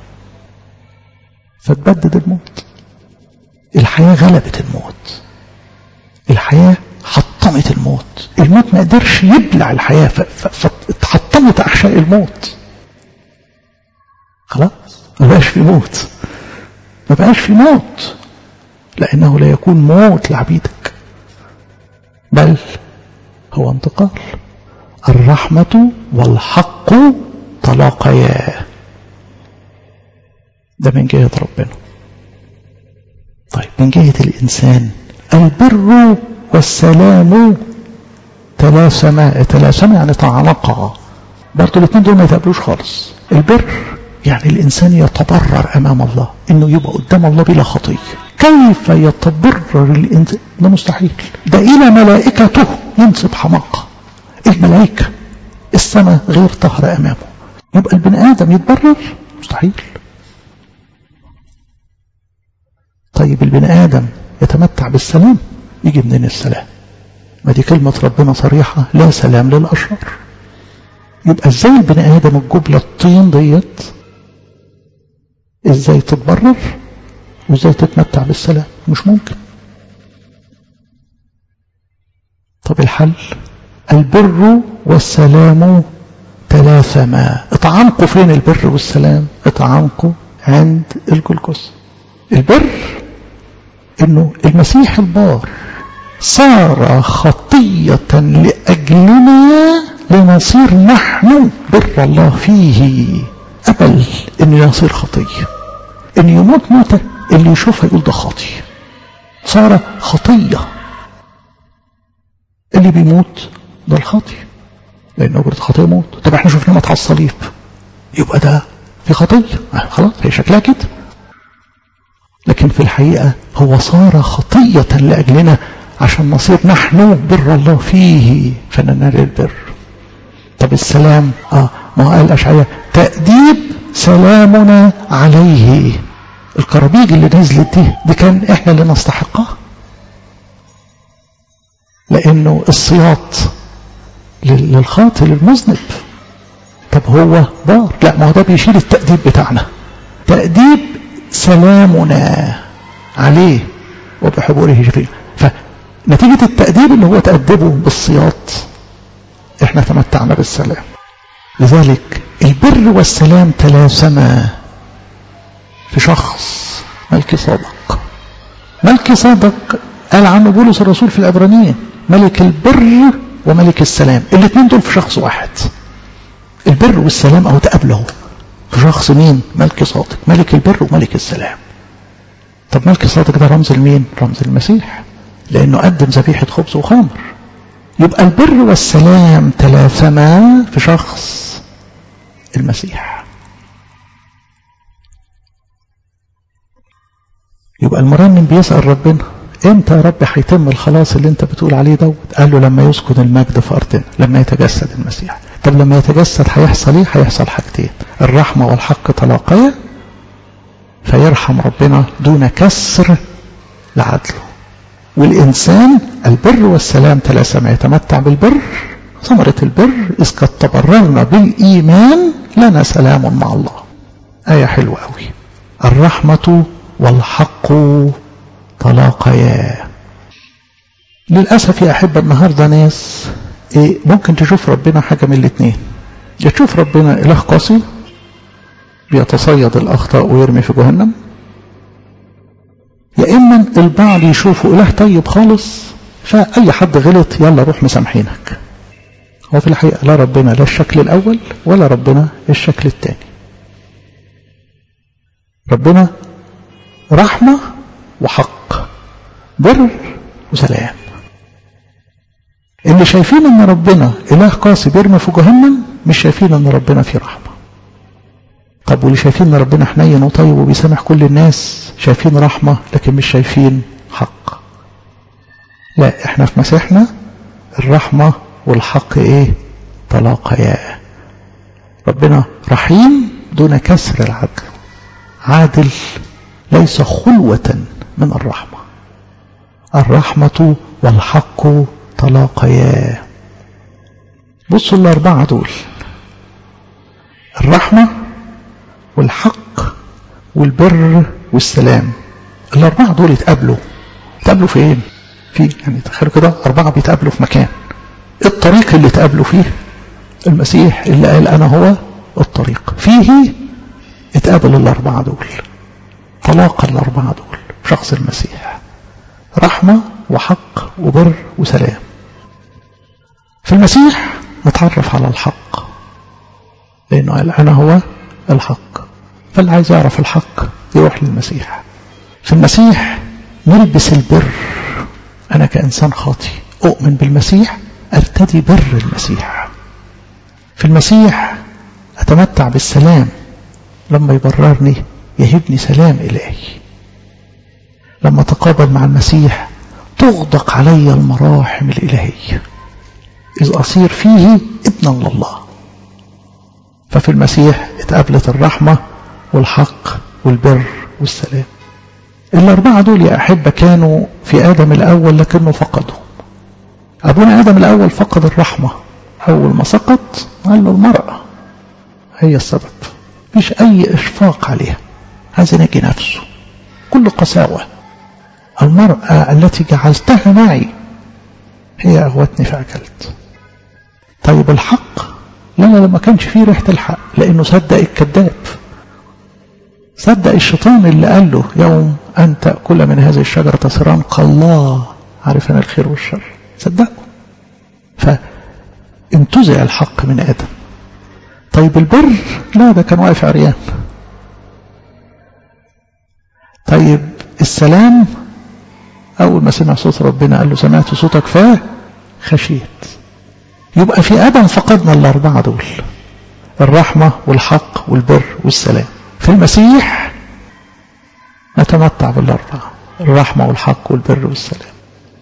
فتبدد الموت الحياة غلبت الموت الحياة حطمت الموت الموت ما قدرش يبلع الحياة فاتحطمت أحشاء الموت خلاص ما بقاش في موت ما بقاش في موت لأنه لا يكون موت لعبيدك بل هو انتقال الرحمة والحق تلاقيا ده من جهة ربنا طيب من جهة الإنسان البر والسلام تلاسما تلاسما يعني تعانقا برضه الاثنين دول ما يتقابلوش خالص البر يعني الإنسان يتبرر أمام الله إنه يبقى قدام الله بلا خطية كيف يتبرر الإنسان ده مستحيل ده إلى ملائكته ينسب حماقة الملائكة السماء غير طهر أمامه يبقى البني آدم يتبرر مستحيل طيب البني آدم يتمتع بالسلام يجي منين السلام ما دي كلمة ربنا صريحة لا سلام للأشرار يبقى ازاي البني آدم الجبلة الطين ديت ازاي تتبرر وازاي تتمتع بالسلام مش ممكن طب الحل البر والسلام تلاثما اتعمقوا فين البر والسلام اتعمقوا عند الجلجس البر انه المسيح البار صار خطية لأجلنا لنصير نحن بر الله فيه قبل انه يصير خطية ان يموت موتة اللي يشوفها يقول ده خاطي صار خطية اللي بيموت ده الخاطي لان اجرة خطية موت طب احنا شفنا مات على الصليب يبقى ده في خطية خلاص هي شكلها كده لكن في الحقيقة هو صار خطية لأجلنا عشان نصير نحن بر الله فيه فننال البر طب السلام اه ما قال أشعياء تأديب سلامنا عليه الكرابيج اللي نزلت دي دي كان احنا اللي نستحقها لانه الصياط للخاطئ للمذنب طب هو بار لا ما هو ده بيشيل التأديب بتاعنا تأديب سلامنا عليه وبحبوره شفيع فنتيجة التأديب اللي هو تأدبه بالصياط احنا تمتعنا بالسلام لذلك البر والسلام تلاسما في شخص ملك صادق ملك صادق قال عنه بولس الرسول في العبرانيين ملك البر وملك السلام الاثنين دول في شخص واحد البر والسلام او تقابله في شخص مين ملك صادق ملك البر وملك السلام طب ملك صادق ده رمز لمين رمز المسيح لانه قدم ذبيحه خبز وخمر يبقى البر والسلام تلاثما في شخص المسيح يبقى المرنم بيسأل ربنا امتى يا رب هيتم الخلاص اللي انت بتقول عليه دوت قال له لما يسكن المجد في ارضنا لما يتجسد المسيح طب لما يتجسد هيحصل ايه هيحصل حاجتين الرحمة والحق تلاقيا فيرحم ربنا دون كسر لعدله والإنسان البر والسلام تلاسما يتمتع بالبر ثمرة البر إذ قد تبررنا بالإيمان لنا سلام مع الله آية حلوة أوي الرحمة والحق تلاقيا للأسف يا أحبة النهاردة ناس إيه ممكن تشوف ربنا حاجة من الاتنين يا تشوف ربنا إله قاسي بيتصيد الأخطاء ويرمي في جهنم يا إما البعض يشوفه إله طيب خالص فأي حد غلط يلا روح مسامحينك هو في الحقيقة لا ربنا لا الشكل الأول ولا ربنا الشكل الثاني ربنا رحمة وحق بر وسلام اللي شايفين ان ربنا اله قاسي بيرمي في جهنم مش شايفين ان ربنا فيه رحمه طب واللي شايفين ان ربنا حنين وطيب وبيسامح كل الناس شايفين رحمه لكن مش شايفين حق لا احنا في مسيحنا الرحمه والحق ايه تلاقيا ربنا رحيم دون كسر العدل عادل ليس خلوه من الرحمه الرحمه والحق تلاقيا بصوا الأربعة دول الرحمة والحق والبر والسلام الأربعة دول اتقابلوا اتقابلوا فين؟ في يعني تخيلوا كده أربعة بيتقابلوا في مكان الطريق اللي اتقابلوا فيه المسيح اللي قال أنا هو الطريق فيه اتقابل الأربعة دول تلاقى الأربعة دول شخص المسيح رحمة وحق وبر وسلام في المسيح نتعرف على الحق لأنه قال أنا هو الحق فاللي عايز يعرف الحق يروح للمسيح في المسيح نلبس البر أنا كإنسان خاطي أؤمن بالمسيح أرتدي بر المسيح في المسيح أتمتع بالسلام لما يبررني يهبني سلام إلهي لما تقابل مع المسيح تغدق علي المراحم الإلهية إذ أصير فيه ابنا لله ففي المسيح اتقابلت الرحمة والحق والبر والسلام الأربعة دول يا أحبة كانوا في آدم الأول لكنه فقدهم أبونا آدم الأول فقد الرحمة أول ما سقط قال له المرأة هي السبب مفيش أي إشفاق عليها عايز ينجي نفسه كل قساوة المرأة التي جعلتها معي هي أغوتني فأكلت طيب الحق لا لا ما كانش فيه ريحة الحق لأنه صدق الكذاب صدق الشيطان اللي قال له يوم أن تأكل من هذه الشجرة تصيران كالله عارفا الخير والشر صدقه فانتزع الحق من آدم طيب البر لا ده كان واقف عريان طيب السلام أول ما سمع صوت ربنا قال له سمعت صوتك فخشيت يبقى في آدم فقدنا الأربعة دول الرحمة والحق والبر والسلام في المسيح نتمتع بالأربعة الرحمة والحق والبر والسلام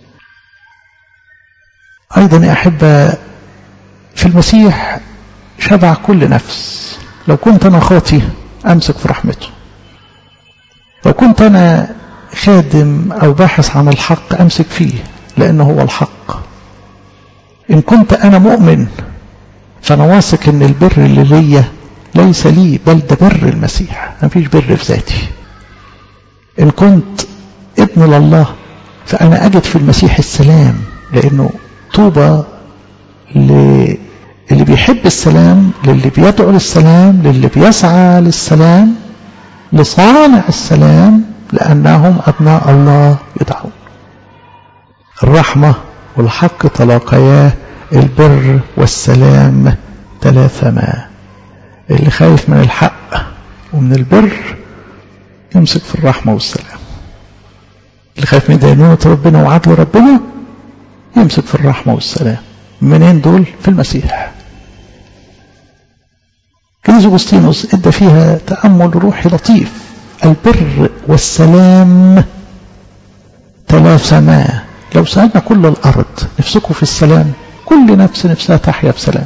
أيضا يا أحبة في المسيح شبع كل نفس لو كنت أنا خاطي أمسك في رحمته لو كنت أنا خادم أو باحث عن الحق أمسك فيه لأنه هو الحق إن كنت أنا مؤمن فأنا واثق إن البر اللي ليا ليس لي بل ده بر المسيح ما فيش بر في ذاتي إن كنت ابن لله فأنا أجد في المسيح السلام لأنه طوبى اللي بيحب السلام للي بيدعو للسلام للي بيسعى للسلام لصانع السلام لأنهم أبناء الله يدعون الرحمة والحق تلاقيا البر والسلام تلاثما اللي خايف من الحق ومن البر يمسك في الرحمة والسلام اللي خايف من دينونة ربنا وعدل ربنا يمسك في الرحمة والسلام منين دول في المسيح كنيسة أغسطينوس ادى فيها تأمل روحي لطيف البر والسلام تلافما لو سألنا كل الأرض نفسكم في السلام كل نفس نفسها تحيا بسلام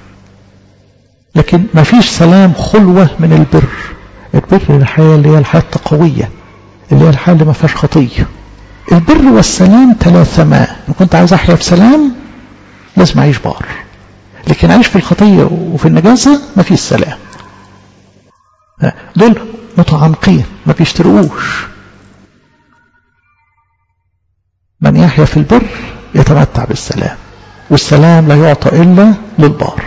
لكن ما فيش سلام خلوة من البر البر الحياة اللي هي الحياة التقوية اللي هي الحياة اللي ما فيهاش خطية البر والسلام تلاثما إن كنت عايز أحيا بسلام لازم أعيش بار لكن أعيش في الخطية وفي النجاسة ما فيش سلام دول متعمقين ما بيشترقوش من يحيا في البر يتمتع بالسلام والسلام لا يعطى إلا للبار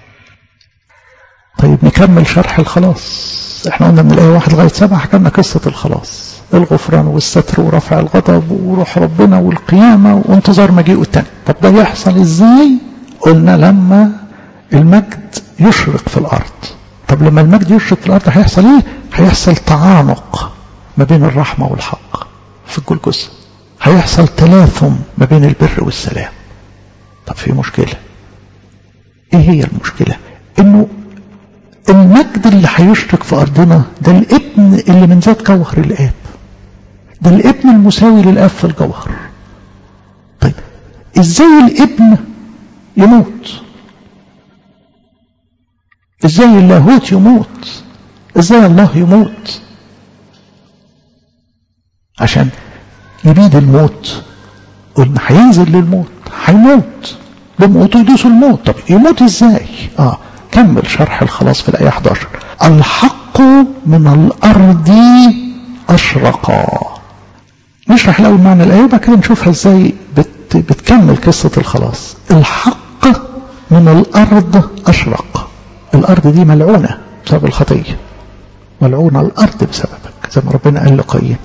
طيب نكمل شرح الخلاص احنا قلنا من الآية واحد لغاية سبعة حكمنا قصة الخلاص الغفران والستر ورفع الغضب وروح ربنا والقيامة وانتظار مجيئه التاني طب ده يحصل ازاي قلنا لما المجد يشرق في الأرض طب لما المجد يشرق في الأرض هيحصل ايه هيحصل تعانق ما بين الرحمة والحق في الجلجسة هيحصل تلاثم ما بين البر والسلام طب في مشكلة ايه هي المشكلة انه المجد اللي هيشرك في ارضنا ده الابن اللي من ذات جوهر الاب ده الابن المساوي للاب في الجوهر طيب ازاي الابن يموت ازاي اللاهوت يموت ازاي الله يموت عشان يبيد الموت قلنا هينزل للموت هيموت بموته يدوس الموت طب يموت ازاي اه كمل شرح الخلاص في الآية 11 الحق من الأرض أشرق نشرح الأول معنى الآية وبعد كده نشوفها ازاي بت بتكمل قصة الخلاص الحق من الأرض أشرق الأرض دي ملعونة بسبب الخطية ملعونة الأرض بسببك زي ما ربنا قال لقايين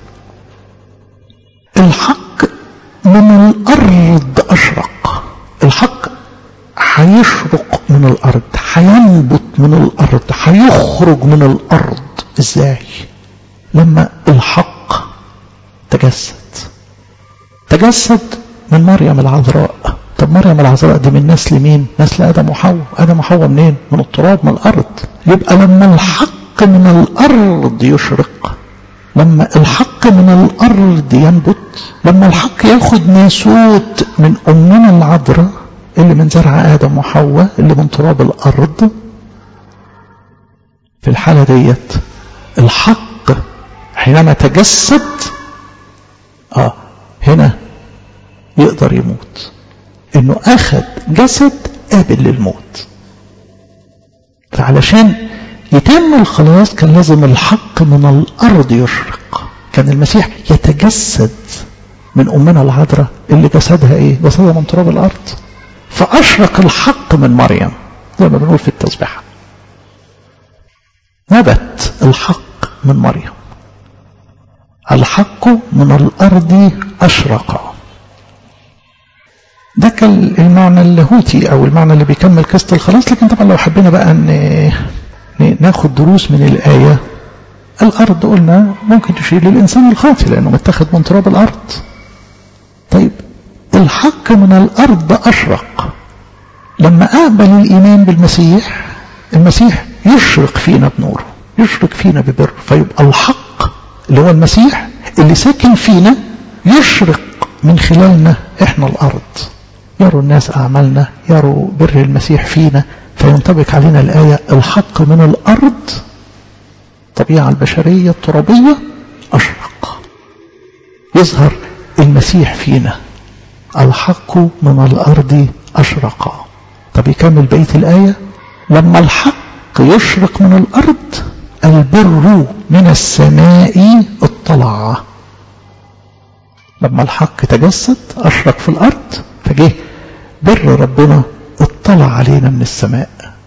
الحق من الأرض أشرق الحق هيشرق من الأرض هينبت من الأرض هيخرج من الأرض إزاي لما الحق تجسد تجسد من مريم العذراء طب مريم العذراء دي من نسل مين نسل آدم وحواء آدم وحواء منين من التراب من الأرض يبقى لما الحق من الأرض يشرق لما الحق من الأرض ينبت لما الحق ياخد ناسوت من أمنا العذراء اللي من زرع آدم وحواء اللي من تراب الأرض في الحالة ديت الحق حينما تجسد آه هنا يقدر يموت انه اخذ جسد قابل للموت فعلشان يتم الخلاص كان لازم الحق من الارض يشرق كان المسيح يتجسد من امنا العذراء اللي جسدها ايه جسدها من تراب الارض فاشرق الحق من مريم زي ما بنقول في التسبيحه نبت الحق من مريم الحق من الارض اشرق ده كان المعنى اللاهوتي او المعنى اللي بيكمل قصه الخلاص لكن طبعا لو حبينا بقى ان ناخد دروس من الايه الارض قلنا ممكن تشير للانسان الخاطئ لانه متاخد من تراب الارض طيب الحق من الارض اشرق لما اقبل الايمان بالمسيح المسيح يشرق فينا بنوره يشرق فينا ببره فيبقى الحق اللي هو المسيح اللي ساكن فينا يشرق من خلالنا احنا الارض يروا الناس اعمالنا يروا بر المسيح فينا فينطبق علينا الايه الحق من الارض الطبيعه البشريه الترابيه اشرق يظهر المسيح فينا الحق من الارض اشرق طب يكمل بقيه الايه لما الحق يشرق من الارض البر من السماء اطلع لما الحق تجسد أشرق في الأرض فجه بر ربنا اطلع علينا من السماء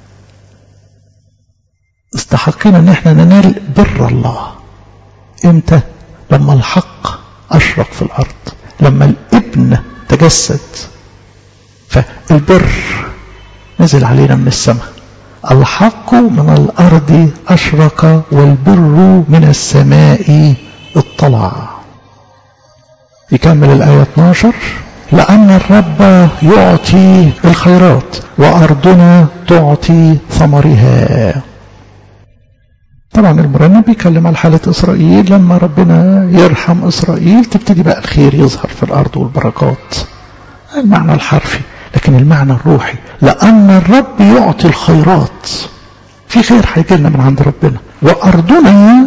استحقنا ان احنا ننال بر الله امتى لما الحق أشرق في الأرض لما الابن تجسد فالبر نزل علينا من السماء الحق من الأرض أشرق والبر من السماء اطلع يكمل الآية 12 لأن الرب يعطي الخيرات وأرضنا تعطي ثمرها طبعا المرنم بيتكلم على حالة إسرائيل لما ربنا يرحم إسرائيل تبتدي بقى الخير يظهر في الأرض والبركات المعنى الحرفي لكن المعنى الروحي لأن الرب يعطي الخيرات في خير هيجي لنا من عند ربنا وأرضنا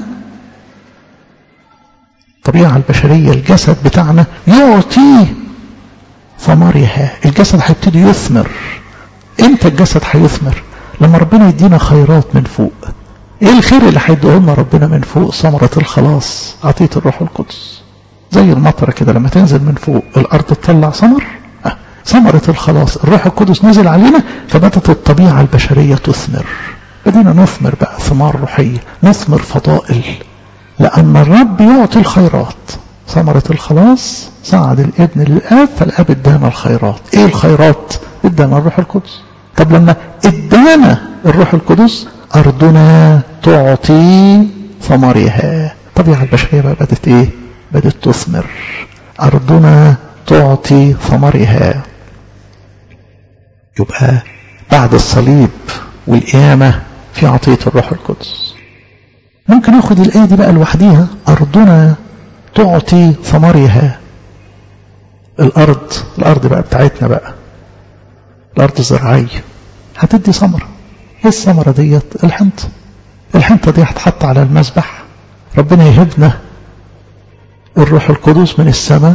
الطبيعة البشرية الجسد بتاعنا يعطي ثمرها الجسد هيبتدي يثمر امتى الجسد هيثمر لما ربنا يدينا خيرات من فوق ايه الخير اللي هيديه لنا ربنا من فوق ثمرة الخلاص عطية الروح القدس زي المطره كده لما تنزل من فوق الارض تطلع ثمر أه. ثمره الخلاص الروح القدس نزل علينا فبدت الطبيعه البشريه تثمر بدينا نثمر بقى ثمار روحيه نثمر فضائل لان الرب يعطي الخيرات ثمره الخلاص صعد الابن للاب فالاب ادانا الخيرات ايه الخيرات ادانا الروح القدس طب لما ادانا الروح القدس ارضنا تعطي ثمرها الطبيعه البشريه بقى بدت ايه بدت تثمر ارضنا تعطي ثمرها يبقى بعد الصليب والقيامه في عطيه الروح القدس ممكن ناخد الايه دي بقى لوحديها ارضنا تعطي ثمرها الارض الارض بقى بتاعتنا بقى الارض الزراعيه هتدي ثمره ايه الثمره ديت الحنطه الحنطه دي هتحط على المذبح ربنا يهبنا الروح القدس من السماء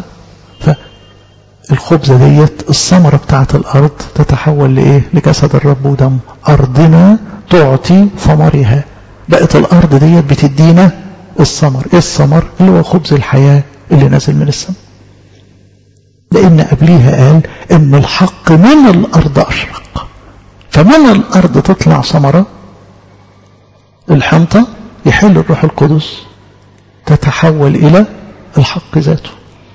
فالخبزة ديت الثمرة بتاعت الأرض تتحول لإيه؟ لجسد الرب ودمه أرضنا تعطي ثمرها بقت الأرض ديت بتدينا الثمر إيه الثمر؟ اللي هو خبز الحياة اللي نازل من السماء لأن قبليها قال إن الحق من الأرض أشرق فمن الأرض تطلع ثمرة الحنطة يحل الروح القدس تتحول إلى الحق ذاته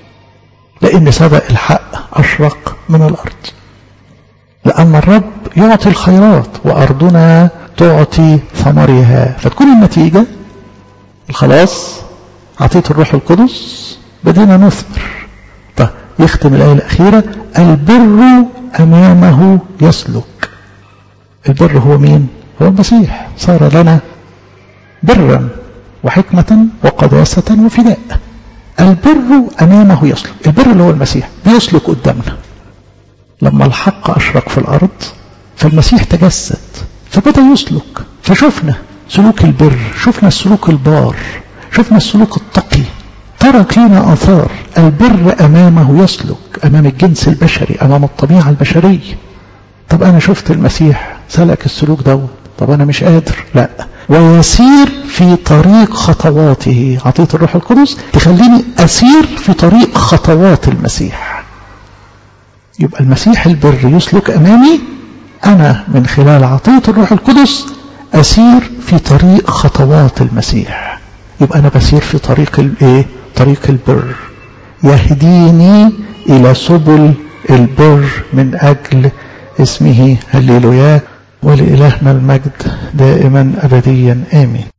لأن سبق الحق أشرق من الأرض لأن الرب يعطي الخيرات وأرضنا تعطي ثمرها فتكون النتيجة الخلاص عطية الروح القدس بدينا نثمر طيب يختم الآية الأخيرة البر أمامه يسلك البر هو مين؟ هو المسيح صار لنا برا وحكمة وقداسة وفداء البر أمامه يسلك البر اللي هو المسيح بيسلك قدامنا لما الحق أشرق في الأرض فالمسيح تجسد فبدأ يسلك فشفنا سلوك البر شفنا السلوك البار شفنا السلوك التقي ترك لنا آثار البر أمامه يسلك أمام الجنس البشري أمام الطبيعة البشرية طب أنا شفت المسيح سلك السلوك دوت طب أنا مش قادر لا ويسير في طريق خطواته عطية الروح القدس تخليني أسير في طريق خطوات المسيح يبقى المسيح البر يسلك أمامي أنا من خلال عطية الروح القدس أسير في طريق خطوات المسيح يبقى أنا بسير في طريق الإيه؟ طريق البر يهديني إلى سبل البر من أجل اسمه هللويا ولإلهنا المجد دائما أبديا آمين